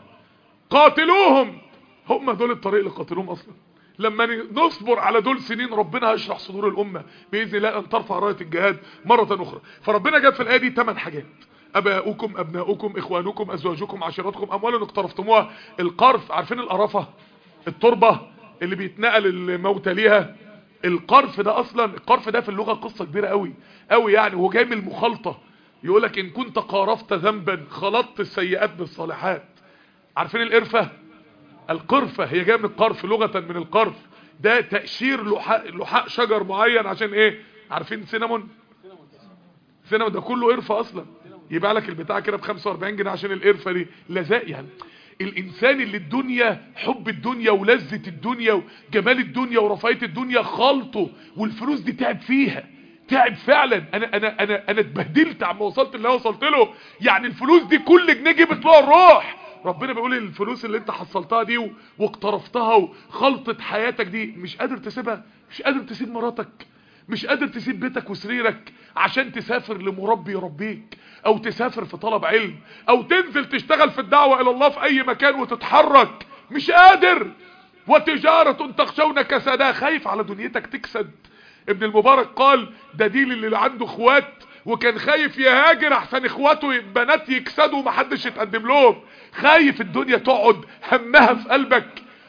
قاتلوهم هم دول الطريق اللي قاتلوهم اصلا لما نصبر على دول سنين ربنا هيشرح صدور الامه باذن الله ان ترفع رايه الجهاد مره اخرى فربنا جاب في الايه دي 8 حاجات اباؤكم ابناؤكم اخوانكم ازواجكم عشيرتكم اموال اقترفتموها القرف عارفين القرفه التربه اللي بيتنقل الموتى ليها القرف ده اصلا القرف ده في اللغه قصه كبيره قوي قوي يعني هو جاي من المخالطه يقولك ان كنت قارفت ذنبا خلطت السيئات بالصالحات عارفين القرفه القرفه هي جايه من القرف لغه من القرف ده تقشير لحاء لحاء شجر معين عشان ايه عارفين سينامون سينامون ده كله قرفه اصلا يبقى لك البتاع كده ب 45 جنيه عشان القرفه دي لزاق يعني الانسان اللي الدنيا حب الدنيا ولذة الدنيا وجمال الدنيا ورفاهيه الدنيا خلطه والفلوس دي تعب فيها تعب فعلا انا انا انا انا اتبهدلت عما وصلت اللي وصلت له يعني الفلوس دي كل جنيه جبت له الروح ربنا بيقول الفلوس اللي انت حصلتها دي واقترفتها وخلطت حياتك دي مش قادر تسيبها مش قادر تسيب مراتك مش قادر تسيب بيتك وسريرك عشان تسافر لمربي يربيك او تسافر في طلب علم او تنزل تشتغل في الدعوة الى الله في اي مكان وتتحرك مش قادر وتجارة تخشون كسدها خايف على دنيتك تكسد ابن المبارك قال ده ديل اللي عنده اخوات وكان خايف يهاجر احسن اخواته بنات يكسدوا ومحدش يتقدم لهم خايف الدنيا تقعد همها في قلبك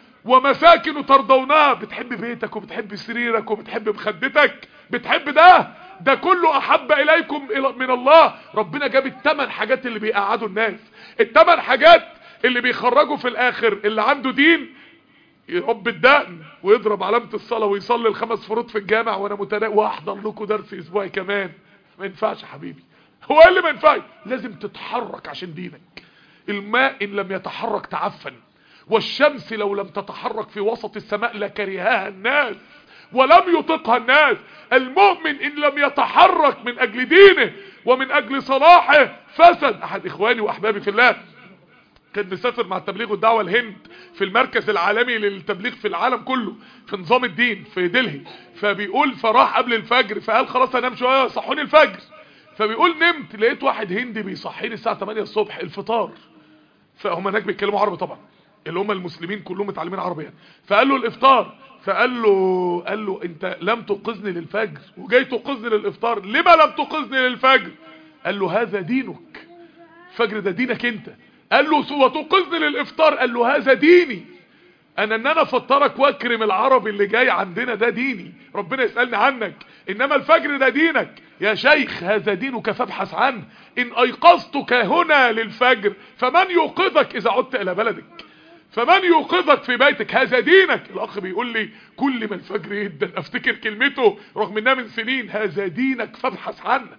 ومساكن ترضونها بتحب بيتك وبتحب سريرك وبتحب مخدتك بتحب ده ده كله احب اليكم من الله ربنا جاب الثمان حاجات اللي بيقعدوا الناس الثمان حاجات اللي بيخرجوا في الاخر اللي عنده دين يرب الدقن ويضرب علامة الصلاة ويصلي الخمس فروض في الجامع وانا متنا واحضر لكم درس اسبوعي كمان ما ينفعش يا حبيبي هو ايه اللي ما ينفعش لازم تتحرك عشان دينك الماء ان لم يتحرك تعفن والشمس لو لم تتحرك في وسط السماء لكرهها الناس ولم يطقها الناس المؤمن ان لم يتحرك من اجل دينه ومن اجل صلاحه فسد احد اخواني واحبابي في الله كان مسافر مع التبليغ والدعوة الهند في المركز العالمي للتبليغ في العالم كله في نظام الدين في دلهي فبيقول فراح قبل الفجر فقال خلاص انام شوية صحوني الفجر فبيقول نمت لقيت واحد هندي بيصحيني الساعة 8 الصبح الفطار فهم هناك بيتكلموا عربي طبعا اللي هم المسلمين كلهم متعلمين عربي يعني فقال له الافطار فقال له قال له انت لم توقظني للفجر وجاي توقظني للافطار لما لم توقظني للفجر قال له هذا دينك الفجر ده دينك انت قال له وتوقظني للافطار قال له هذا ديني انا ان انا افطرك واكرم العربي اللي جاي عندنا ده ديني ربنا يسألني عنك انما الفجر ده دينك يا شيخ هذا دينك فابحث عنه ان ايقظتك هنا للفجر فمن يوقظك اذا عدت الى بلدك فمن يوقظك في بيتك هذا دينك الاخ بيقول لي كل ما الفجر يدا افتكر كلمته رغم انها من سنين هذا دينك فابحث عنه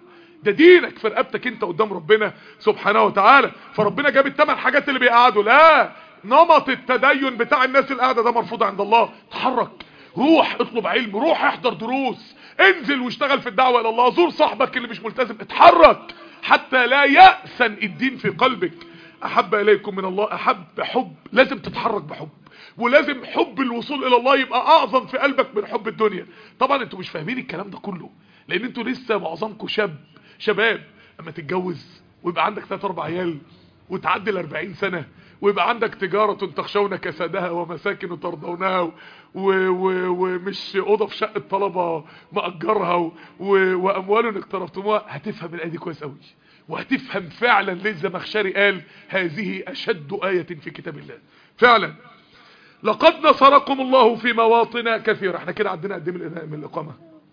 ده دينك في رقبتك انت قدام ربنا سبحانه وتعالى فربنا جاب الثمان حاجات اللي بيقعدوا لا نمط التدين بتاع الناس اللي قاعده ده مرفوض عند الله تحرك روح اطلب علم روح احضر دروس انزل واشتغل في الدعوه الى الله زور صاحبك اللي مش ملتزم اتحرك حتى لا يأسن الدين في قلبك احب اليكم من الله احب حب لازم تتحرك بحب ولازم حب الوصول الى الله يبقى اعظم في قلبك من حب الدنيا طبعا انتوا مش فاهمين الكلام ده كله لان انتوا لسه معظمكم شاب شباب اما تتجوز ويبقى عندك 3 4 عيال وتعدي ال 40 سنه ويبقى عندك تجارة تخشون كسادها ومساكن ترضونها ومش اوضه في شقه طلبه مأجرها واموال اقترفتموها هتفهم الايه دي كويس قوي وهتفهم فعلا ليه الزمخشري قال هذه اشد آية في كتاب الله فعلا لقد نصركم الله في مواطن كثيرة احنا كده عندنا قد من الاقامه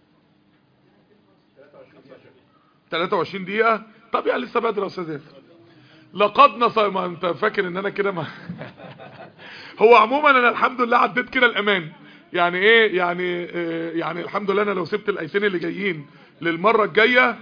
23 دقيقة طب يعني لسه بدري يا استاذ لقد نصر ما انت فاكر ان انا كده ما هو عموما انا الحمد لله عديت كده الامان يعني ايه يعني إيه يعني الحمد لله انا لو سبت الايتين اللي جايين للمرة الجاية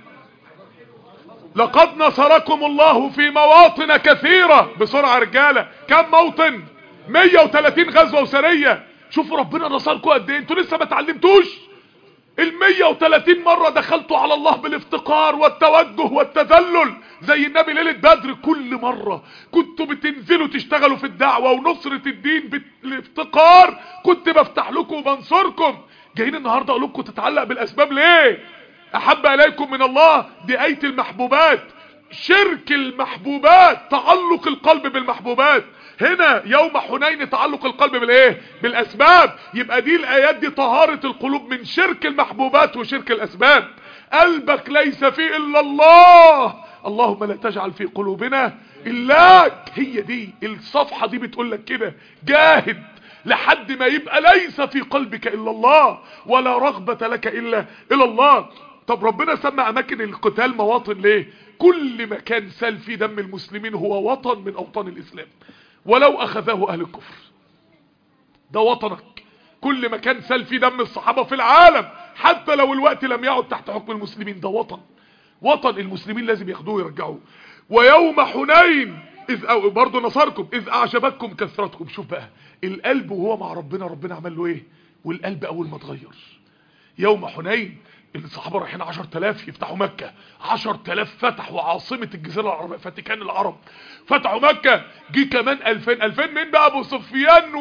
لقد نصركم الله في مواطن كثيرة بسرعة رجالة كم موطن 130 غزوة وسرية شوفوا ربنا نصركم قد ايه انتوا لسه ما اتعلمتوش ال 130 مرة دخلتوا على الله بالافتقار والتوجه والتذلل زي النبي ليلة بدر كل مرة كنتوا بتنزلوا تشتغلوا في الدعوة ونصرة الدين بالافتقار كنت بفتح لكم وبنصركم جايين النهاردة اقول لكم تتعلق بالاسباب ليه احب اليكم من الله دي اية المحبوبات شرك المحبوبات تعلق القلب بالمحبوبات هنا يوم حنين تعلق القلب بالايه بالاسباب يبقى دي الايات دي طهارة القلوب من شرك المحبوبات وشرك الاسباب قلبك ليس فيه الا الله اللهم لا تجعل في قلوبنا الاك هي دي الصفحة دي بتقول لك كده جاهد لحد ما يبقى ليس في قلبك الا الله ولا رغبة لك الا الى الله طب ربنا سمى اماكن القتال مواطن ليه كل مكان سال فيه دم المسلمين هو وطن من اوطان الاسلام ولو اخذه اهل الكفر ده وطنك كل مكان سال فيه دم الصحابة في العالم حتى لو الوقت لم يعد تحت حكم المسلمين ده وطن وطن المسلمين لازم ياخدوه ويرجعوه ويوم حنين اذ أو برضه نصركم اذ اعجبتكم كثرتكم شوف بقى القلب وهو مع ربنا ربنا عمل له ايه والقلب اول ما اتغير يوم حنين الصحابة رايحين 10000 يفتحوا مكة 10000 فتحوا عاصمة الجزيرة العربية فاتيكان العرب فتحوا مكة جه كمان 2000 2000 مين بقى ابو سفيان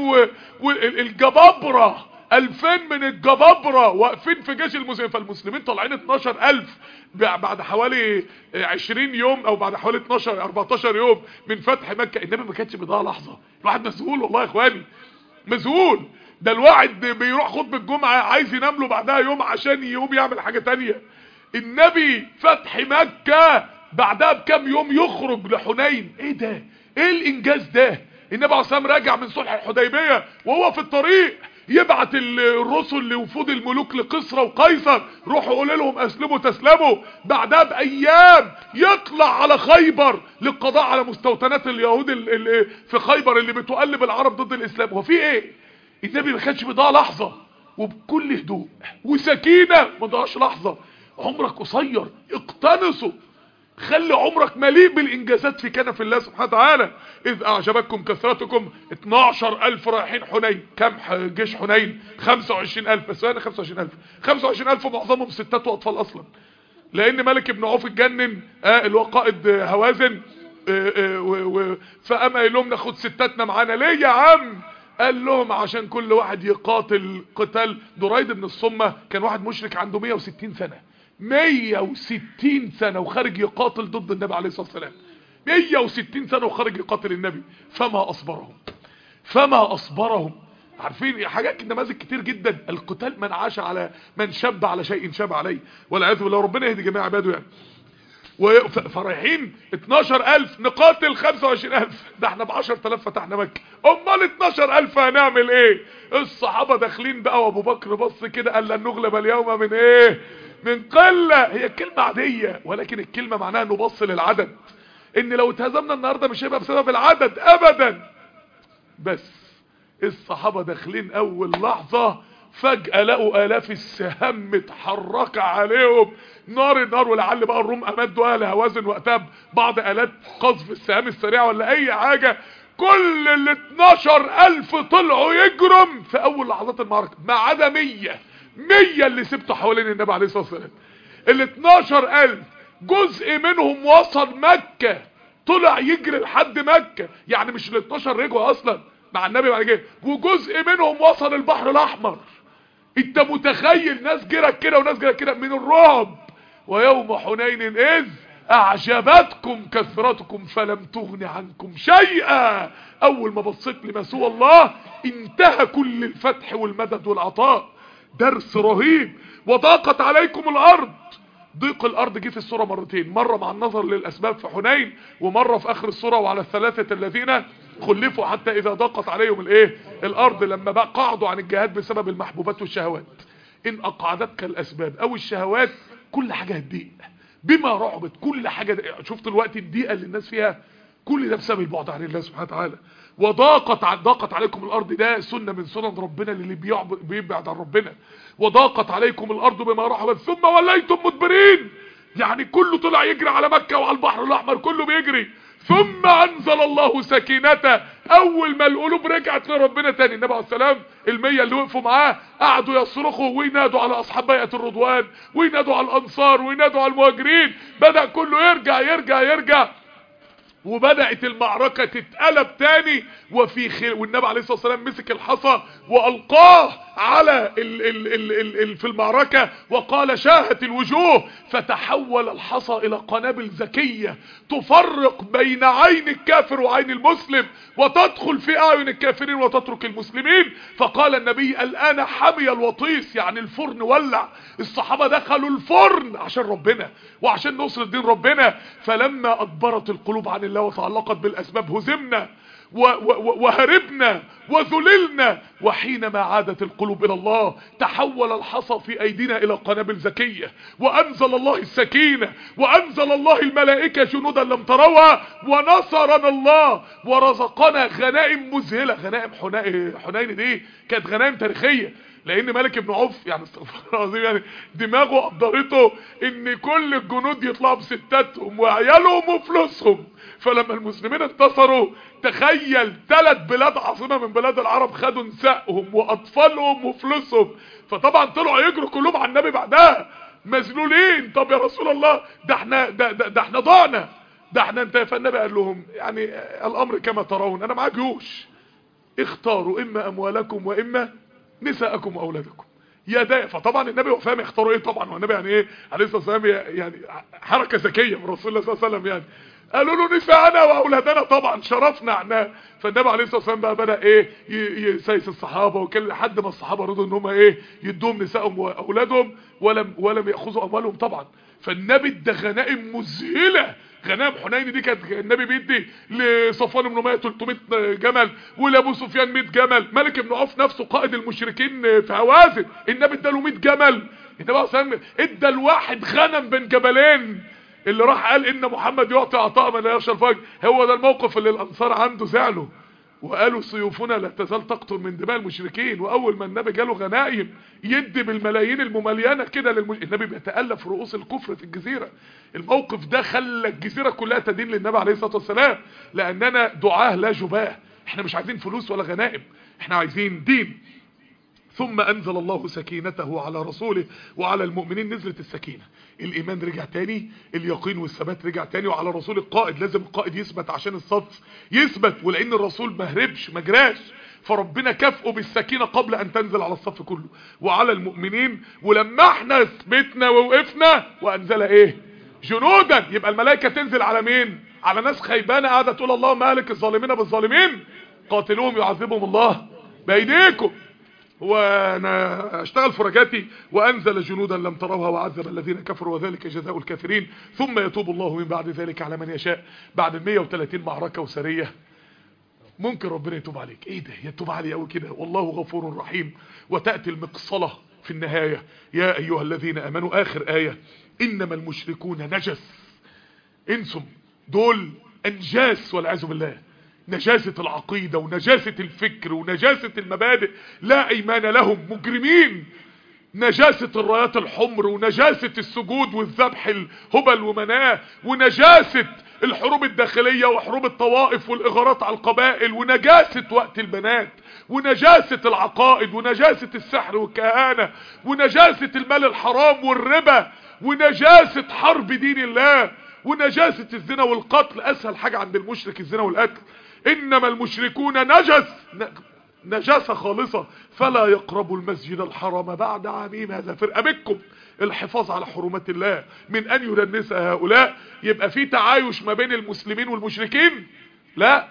والجبابرة 2000 من الجبابرة واقفين في جيش المسلمين فالمسلمين طالعين 12000 بعد حوالي 20 يوم او بعد حوالي 12 14 يوم من فتح مكة النبي ما كانش بيضيع لحظة الواحد مسؤول والله يا اخواني مسؤول ده الواحد بيروح خطبة الجمعة عايز ينام له بعدها يوم عشان يقوم يعمل حاجة تانية النبي فتح مكة بعدها بكام يوم يخرج لحنين ايه ده ايه الانجاز ده النبي عليه الصلاه راجع من صلح الحديبيه وهو في الطريق يبعت الرسل لوفود الملوك لقصر وقيصر روحوا قولوا لهم اسلموا تسلموا بعدها بايام يطلع على خيبر للقضاء على مستوطنات اليهود اللي في خيبر اللي بتقلب العرب ضد الاسلام هو في ايه النبي ما كانش بيضيع لحظه وبكل هدوء وسكينه ما ضاعش لحظه عمرك قصير اقتنصوا خلي عمرك مليء بالانجازات في كنف الله سبحانه وتعالى اذ اعجبتكم كثرتكم 12000 رايحين حنين كم جيش حنين 25000 بس انا 25000 25000 معظمهم ستات واطفال اصلا لان ملك ابن عوف اتجنن آه اللي هو قائد هوازن آه آه فقام قايل لهم ناخد ستاتنا معانا ليه يا عم قال لهم عشان كل واحد يقاتل قتال دريد بن الصمة كان واحد مشرك عنده 160 سنة 160 سنة وخارج يقاتل ضد النبي عليه الصلاة والسلام 160 سنة وخارج يقاتل النبي فما أصبرهم فما أصبرهم عارفين حاجات نماذج كتير جدا القتال من عاش على من شب على شيء شاب عليه والعياذ بالله ربنا يهدي جميع عباده يعني فرايحين 12000 نقاتل 25000 ده احنا ب 10000 فتحنا مكه امال 12000 هنعمل ايه الصحابه داخلين بقى وابو بكر بص كده قال لن نغلب اليوم من ايه من قله هي كلمه عاديه ولكن الكلمه معناها انه بص للعدد ان لو اتهزمنا النهارده مش هيبقى بسبب العدد ابدا بس الصحابه داخلين اول لحظه فجأة لقوا آلاف السهام متحركة عليهم نار النار ولعل بقى الروم أمدوا أهل هوازن وقتها بعض آلات قذف السهام السريعة ولا أي حاجة كل ال 12 ألف طلعوا يجرم في أول لحظات المعركة ما عدا 100 100 اللي سبتوا حوالين النبي عليه الصلاة والسلام ال 12 ألف جزء منهم وصل مكة طلع يجري لحد مكة يعني مش ال 12 رجعوا اصلا مع النبي بعد كده وجزء منهم وصل البحر الاحمر انت متخيل ناس جرت كده وناس جرت كده من الرعب ويوم حنين اذ اعجبتكم كثرتكم فلم تغن عنكم شيئا اول ما بصيت لما سوى الله انتهى كل الفتح والمدد والعطاء درس رهيب وضاقت عليكم الارض ضيق الارض جه في السوره مرتين مره مع النظر للاسباب في حنين ومره في اخر السوره وعلى الثلاثه الذين خلفوا حتى اذا ضاقت عليهم الايه الارض لما بقى قعدوا عن الجهاد بسبب المحبوبات والشهوات ان اقعدتك الاسباب او الشهوات كل حاجه هتضيق بما رعبت كل حاجه شفت الوقت الضيقه اللي الناس فيها كل ده بسبب البعد عن الله سبحانه وتعالى وضاقت ضاقت عليكم الارض ده سنه من سنن ربنا اللي بيبعد عن ربنا وضاقت عليكم الارض بما رحبت ثم وليتم مدبرين يعني كله طلع يجري على مكة وعلى البحر الاحمر كله بيجري ثم انزل الله سكينته اول ما القلوب رجعت لربنا تاني النبي عليه السلام المية اللي وقفوا معاه قعدوا يصرخوا وينادوا على اصحاب بيئة الرضوان وينادوا على الانصار وينادوا على المهاجرين بدأ كله يرجع يرجع يرجع وبدأت المعركة تتقلب تاني وفي خير والنبي عليه الصلاة والسلام مسك الحصى وألقاه على ال ال ال ال ال في المعركة وقال شاهت الوجوه فتحول الحصى إلى قنابل ذكية تفرق بين عين الكافر وعين المسلم وتدخل في أعين الكافرين وتترك المسلمين فقال النبي الآن حمي الوطيس يعني الفرن ولع الصحابة دخلوا الفرن عشان ربنا وعشان نصر الدين ربنا فلما أدبرت القلوب عن الله وتعلقت بالأسباب هزمنا وهربنا وذللنا وحينما عادت القلوب الى الله تحول الحصى في ايدينا الى قنابل ذكية وانزل الله السكينة وانزل الله الملائكة جنودا لم تروها ونصرنا الله ورزقنا غنائم مذهلة غنائم حنين دي كانت غنائم تاريخية لان ملك بن عوف يعني استغفر الله العظيم يعني دماغه قدرته ان كل الجنود يطلعوا بستاتهم وعيالهم وفلوسهم فلما المسلمين انتصروا تخيل ثلاث بلاد عاصمه من بلاد العرب خدوا نسائهم واطفالهم وفلوسهم فطبعا طلعوا يجروا كلهم على النبي بعدها مذلولين طب يا رسول الله ده احنا ده, ده, ده احنا ضعنا ده احنا انت فالنبي قال لهم يعني الامر كما ترون انا معاك جيوش اختاروا اما اموالكم واما نساءكم واولادكم يا ده فطبعا النبي هو فاهم يختاروا ايه طبعا والنبي يعني ايه عليه الصلاه والسلام يعني حركه ذكيه من رسول الله صلى الله عليه وسلم يعني قالوا له نساءنا واولادنا طبعا شرفنا عنها فالنبي عليه الصلاه والسلام بقى بدا ايه يسايس الصحابه وكان لحد ما الصحابه رضوا ان هم ايه يدوهم نسائهم واولادهم ولم ولم ياخذوا اموالهم طبعا فالنبي ادى غنائم مذهله غنائم حنين دي كانت النبي بيدي لصفوان بن اميه 300 جمل ولابو سفيان 100 جمل ملك بن عوف نفسه قائد المشركين في هوازن النبي اداله 100 جمل النبي عليه الصلاه ادى الواحد غنم بين جبلين اللي راح قال ان محمد يعطي عطاء من لا يخشى الفجر هو ده الموقف اللي الانصار عنده زعلوا وقالوا سيوفنا لا تزال تقطر من دماء المشركين واول ما النبي جاله غنائم يدي بالملايين المملينه كده للمش... النبي بيتالف رؤوس الكفر في الجزيره الموقف ده خلى الجزيره كلها تدين للنبي عليه الصلاه والسلام لاننا دعاه لا جباه احنا مش عايزين فلوس ولا غنائم احنا عايزين دين ثم انزل الله سكينته على رسوله وعلى المؤمنين نزلت السكينة الايمان رجع تاني اليقين والثبات رجع تاني وعلى رسول القائد لازم القائد يثبت عشان الصف يثبت ولان الرسول ما هربش ما جراش فربنا كافئه بالسكينة قبل ان تنزل على الصف كله وعلى المؤمنين ولما احنا ثبتنا ووقفنا وانزل ايه جنودا يبقى الملائكة تنزل على مين على ناس خيبانة قاعدة تقول الله مالك الظالمين بالظالمين قاتلوهم يعذبهم الله بايديكم وانا اشتغل فرجاتي وانزل جنودا لم تروها وعذب الذين كفروا وذلك جزاء الكافرين ثم يتوب الله من بعد ذلك على من يشاء بعد ال 130 معركة وسرية ممكن ربنا يتوب عليك ايه ده يتوب علي قوي كده والله غفور رحيم وتأتي المقصلة في النهاية يا ايها الذين امنوا اخر آية انما المشركون نجس انسم دول انجاس والعياذ بالله نجاسة العقيدة ونجاسة الفكر ونجاسة المبادئ لا ايمان لهم مجرمين نجاسة الرايات الحمر ونجاسة السجود والذبح الهبل ومناه ونجاسة الحروب الداخلية وحروب الطوائف والإغارات على القبائل ونجاسة وقت البنات ونجاسة العقائد ونجاسة السحر والكهانة ونجاسة المال الحرام والربا ونجاسة حرب دين الله ونجاسة الزنا والقتل أسهل حاجة عند المشرك الزنا والقتل إنما المشركون نجس نجاسة خالصة فلا يقربوا المسجد الحرام بعد عامين هذا في رقبتكم الحفاظ على حرمات الله من أن يدنس هؤلاء يبقى في تعايش ما بين المسلمين والمشركين لا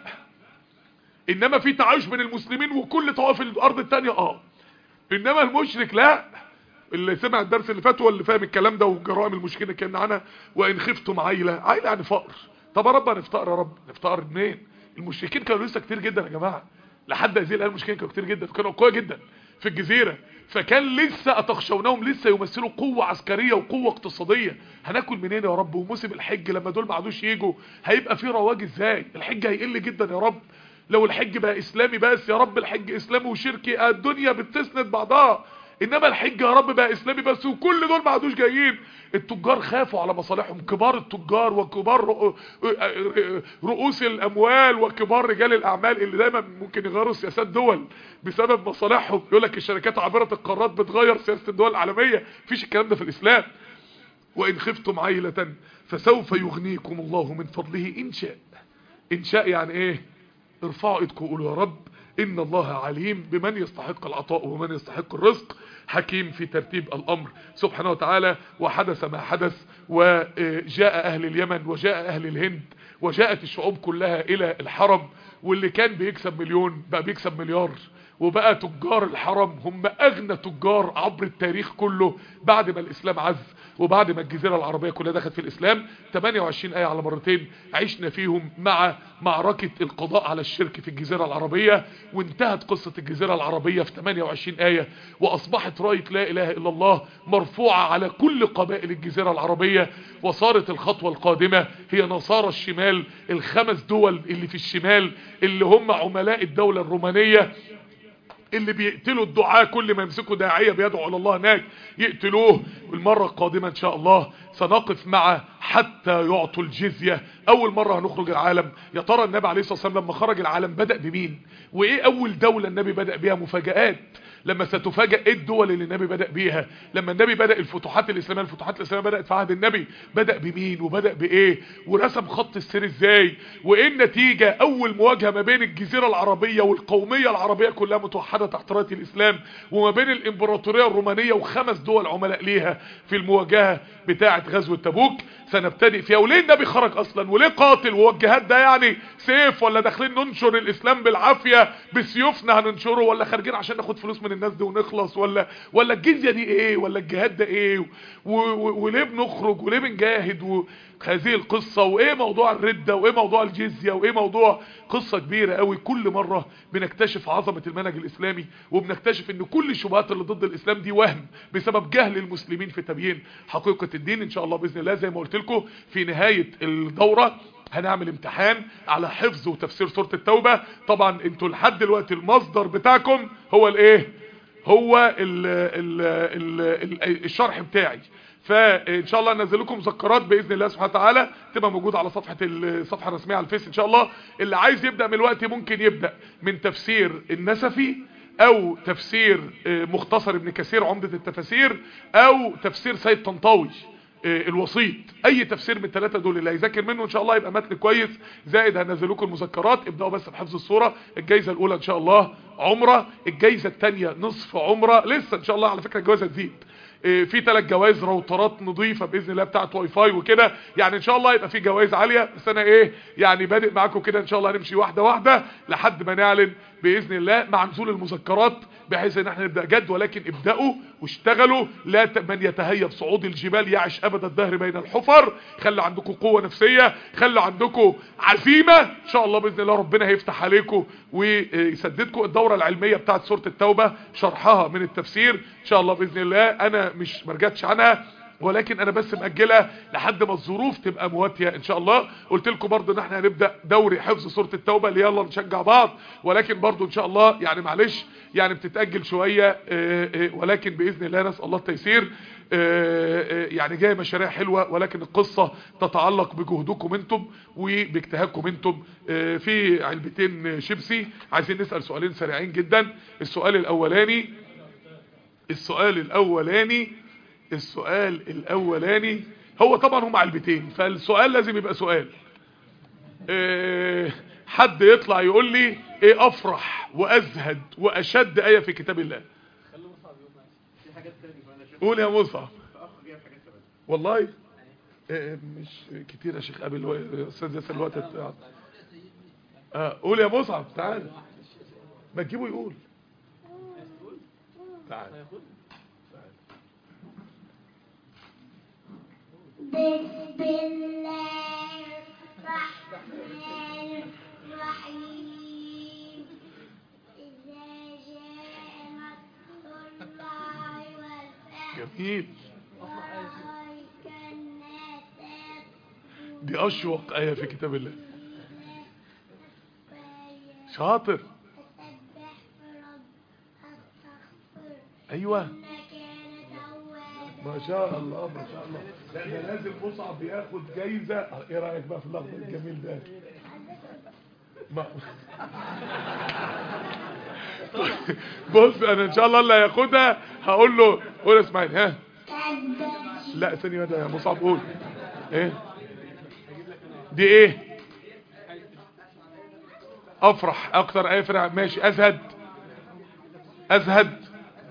إنما في تعايش بين المسلمين وكل طوائف الأرض التانية آه إنما المشرك لا اللي سمع الدرس اللي فات واللي فاهم الكلام ده وجرائم المشركين كان عنها وإن خفتم عيلة عيلة يعني فقر طب يا رب هنفتقر يا رب نفتقر منين المشركين كانوا لسه كتير جدا يا جماعه لحد هذه الآن المشركين كانوا كتير جدا كانوا قوية جدا في الجزيرة فكان لسه أتخشونهم لسه يمثلوا قوة عسكرية وقوة اقتصادية هناكل منين يا رب وموسم الحج لما دول ما عادوش يجوا هيبقى في رواج ازاي الحج هيقل جدا يا رب لو الحج بقى اسلامي بس يا رب الحج اسلامي وشركي الدنيا بتسند بعضها انما الحج يا رب بقى اسلامي بس وكل دول ما عادوش جايين التجار خافوا على مصالحهم كبار التجار وكبار رؤوس الاموال وكبار رجال الاعمال اللي دايما ممكن يغيروا سياسات دول بسبب مصالحهم يقول لك الشركات عابره القارات بتغير سياسه الدول العالميه مفيش الكلام ده في الاسلام وان خفتم عيله فسوف يغنيكم الله من فضله ان شاء ان شاء يعني ايه ارفعوا ايدكم وقولوا يا رب ان الله عليم بمن يستحق العطاء ومن يستحق الرزق حكيم في ترتيب الامر سبحانه وتعالى وحدث ما حدث وجاء اهل اليمن وجاء اهل الهند وجاءت الشعوب كلها الى الحرم واللي كان بيكسب مليون بقى بيكسب مليار وبقى تجار الحرم هم اغنى تجار عبر التاريخ كله بعد ما الاسلام عز وبعد ما الجزيرة العربية كلها دخلت في الإسلام 28 آية على مرتين عشنا فيهم مع معركة القضاء على الشرك في الجزيرة العربية وانتهت قصة الجزيرة العربية في 28 آية وأصبحت راية لا إله إلا الله مرفوعة على كل قبائل الجزيرة العربية وصارت الخطوة القادمة هي نصارى الشمال الخمس دول اللي في الشمال اللي هم عملاء الدولة الرومانية اللي بيقتلوا الدعاء كل ما يمسكوا داعية بيدعو الى الله هناك يقتلوه المرة القادمة ان شاء الله سنقف مع حتى يعطوا الجزية اول مرة هنخرج العالم يا ترى النبي عليه الصلاة والسلام لما خرج العالم بدأ بمين وايه اول دولة النبي بدأ بيها مفاجآت لما ستفاجئ ايه الدول اللي النبي بدأ بيها لما النبي بدأ الفتوحات الاسلامية الفتوحات الاسلامية بدأت في عهد النبي بدأ بمين وبدأ بايه ورسم خط السير ازاي وايه النتيجة اول مواجهة ما بين الجزيرة العربية والقومية العربية كلها متوحدة تحت راية الاسلام وما بين الامبراطورية الرومانية وخمس دول عملاء ليها في المواجهة بتاعة غزوة تبوك سنبتدئ فيها وليه النبي خرج اصلا وليه قاتل ووجهات ده يعني سيف ولا داخلين ننشر الاسلام بالعافية بسيوفنا هننشره ولا خارجين عشان ناخد فلوس من الناس دي ونخلص ولا ولا الجزية دي ايه ولا الجهاد ده ايه و... و... وليه بنخرج وليه بنجاهد و... هذه القصة وايه موضوع الردة وايه موضوع الجزية وايه موضوع قصة كبيرة قوي كل مرة بنكتشف عظمة المنهج الاسلامي وبنكتشف ان كل الشبهات اللي ضد الاسلام دي وهم بسبب جهل المسلمين في تبيين حقيقة الدين ان شاء الله باذن الله زي ما قلت لكم في نهاية الدورة هنعمل امتحان على حفظ وتفسير سورة التوبة طبعا انتوا لحد دلوقتي المصدر بتاعكم هو الايه هو ال ال ال ال الشرح بتاعي فان شاء الله انزل لكم مذكرات باذن الله سبحانه وتعالى تبقى موجوده على صفحه الصفحه الرسميه على الفيس ان شاء الله اللي عايز يبدا من الوقت ممكن يبدا من تفسير النسفي او تفسير مختصر ابن كثير عمدة التفاسير او تفسير سيد طنطاوي الوسيط اي تفسير من الثلاثه دول اللي هيذاكر منه ان شاء الله يبقى متن كويس زائد هنزل لكم المذكرات ابداوا بس بحفظ الصوره الجائزه الاولى ان شاء الله عمره الجائزه الثانيه نصف عمره لسه ان شاء الله على فكره الجوائز هتزيد في ثلاث جوائز راوترات نظيفه باذن الله بتاعه واي فاي وكده يعني ان شاء الله يبقى في جوائز عاليه بس انا ايه يعني بادئ معاكم كده ان شاء الله هنمشي واحده واحده لحد ما نعلن باذن الله مع نزول المذكرات بحيث ان احنا نبدا جد ولكن ابداوا واشتغلوا لا ت... من يتهيب صعود الجبال يعش ابد الدهر بين الحفر خلوا عندكم قوه نفسيه خلوا عندكم عزيمه ان شاء الله باذن الله ربنا هيفتح عليكم ويسددكم الدوره العلميه بتاعه سوره التوبه شرحها من التفسير ان شاء الله باذن الله انا مش مرجعتش عنها ولكن انا بس مأجلها لحد ما الظروف تبقى مواتية ان شاء الله قلت لكم برضو ان احنا هنبدأ دوري حفظ سورة التوبة اللي يلا نشجع بعض ولكن برضو ان شاء الله يعني معلش يعني بتتأجل شوية آه، آه، ولكن بإذن الله نسأل الله التيسير آه، آه، يعني جايه مشاريع حلوة ولكن القصة تتعلق بجهدكم انتم وباجتهادكم انتم آه، في علبتين شيبسي عايزين نسأل سؤالين سريعين جدا السؤال الاولاني السؤال الاولاني السؤال الاولاني هو طبعا هم علبتين فالسؤال لازم يبقى سؤال آه، حد يطلع يقول لي ايه افرح وازهد واشد ايه في كتاب الله قول يا مصعب والله آه، مش كتير يا شيخ قبل الو- استاذ ياسر الوقت بتاع آه، قول يا مصعب تعال ما تجيبه يقول تعال
بسم الله الرحمن الرحيم إذا جاء نصر الله والفتح
جميل
ورأيت الناس يدخلون
دي اشوق ايه في كتاب الله
فيا
شاطر
فسبح برب أستغفر
ايوه
إنك كان توابا
ما شاء الله ما شاء الله لا ده لازم مصعب ياخد جايزه آه، ايه رايك بقى في اللحظه الجميل ده ما بص انا ان شاء الله اللي هياخدها هقول له قول يا اسماعيل ها
كذب
لا ثانيه واحده يا مصعب قول ايه دي ايه افرح اكتر ايه فرح ماشي ازهد ازهد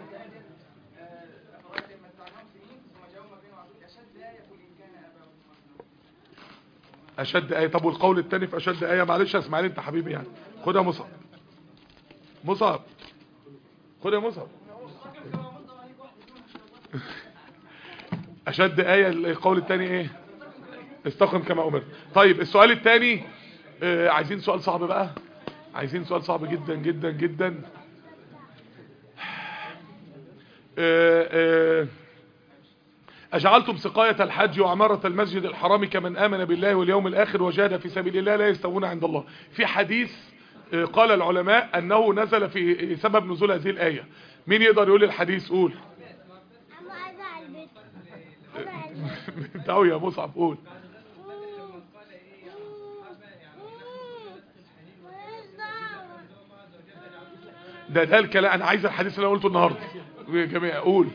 اشد ايه طب والقول التاني في اشد ايه معلش يا اسماعيل انت حبيبي يعني خد يا مصعب مصعب خد يا مصعب اشد ايه القول التاني ايه استقم كما امرت طيب السؤال التاني آه عايزين سؤال صعب بقى عايزين سؤال صعب جدا جدا جدا آه آه أجعلتم سقاية الحج وعمارة المسجد الحرام كمن آمن بالله واليوم الآخر وجاهد في سبيل الله لا يستوون عند الله في حديث آه، قال العلماء أنه نزل في سبب نزول هذه الآية مين يقدر يقول الحديث قول
أما أزعل البيت أزعل البيت
تعالوا يا مصعب قول ده ده الكلام انا عايز الحديث اللي انا قلته النهارده يا جماعه قول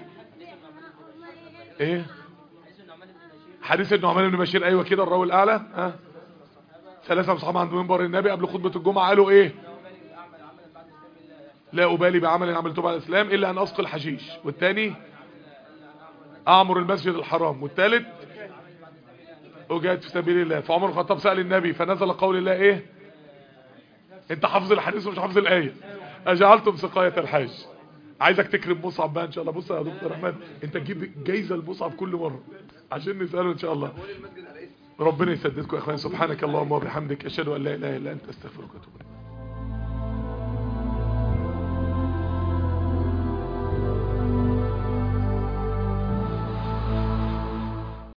ايه حديث النعمان بن بشير ايوه كده الراوي الاعلى ها ثلاثه اصحاب عند منبر النبي قبل خطبه الجمعه قالوا ايه لا ابالي بعمل عملته بعد الاسلام الا ان اسقي الحشيش والثاني اعمر المسجد الحرام والثالث اجاهد في سبيل الله فعمر الخطاب سأل النبي فنزل قول الله ايه انت حافظ الحديث ومش حافظ الايه اجعلتم سقايه الحاج عايزك تكرم مصعب بقى ان شاء الله بص يا دكتور احمد انت تجيب جايزه لمصعب كل مره عشان نساله ان شاء الله ربنا يسددكم يا اخوان سبحانك اللهم وبحمدك اشهد ان لا اله الا انت استغفرك واتوب إليك.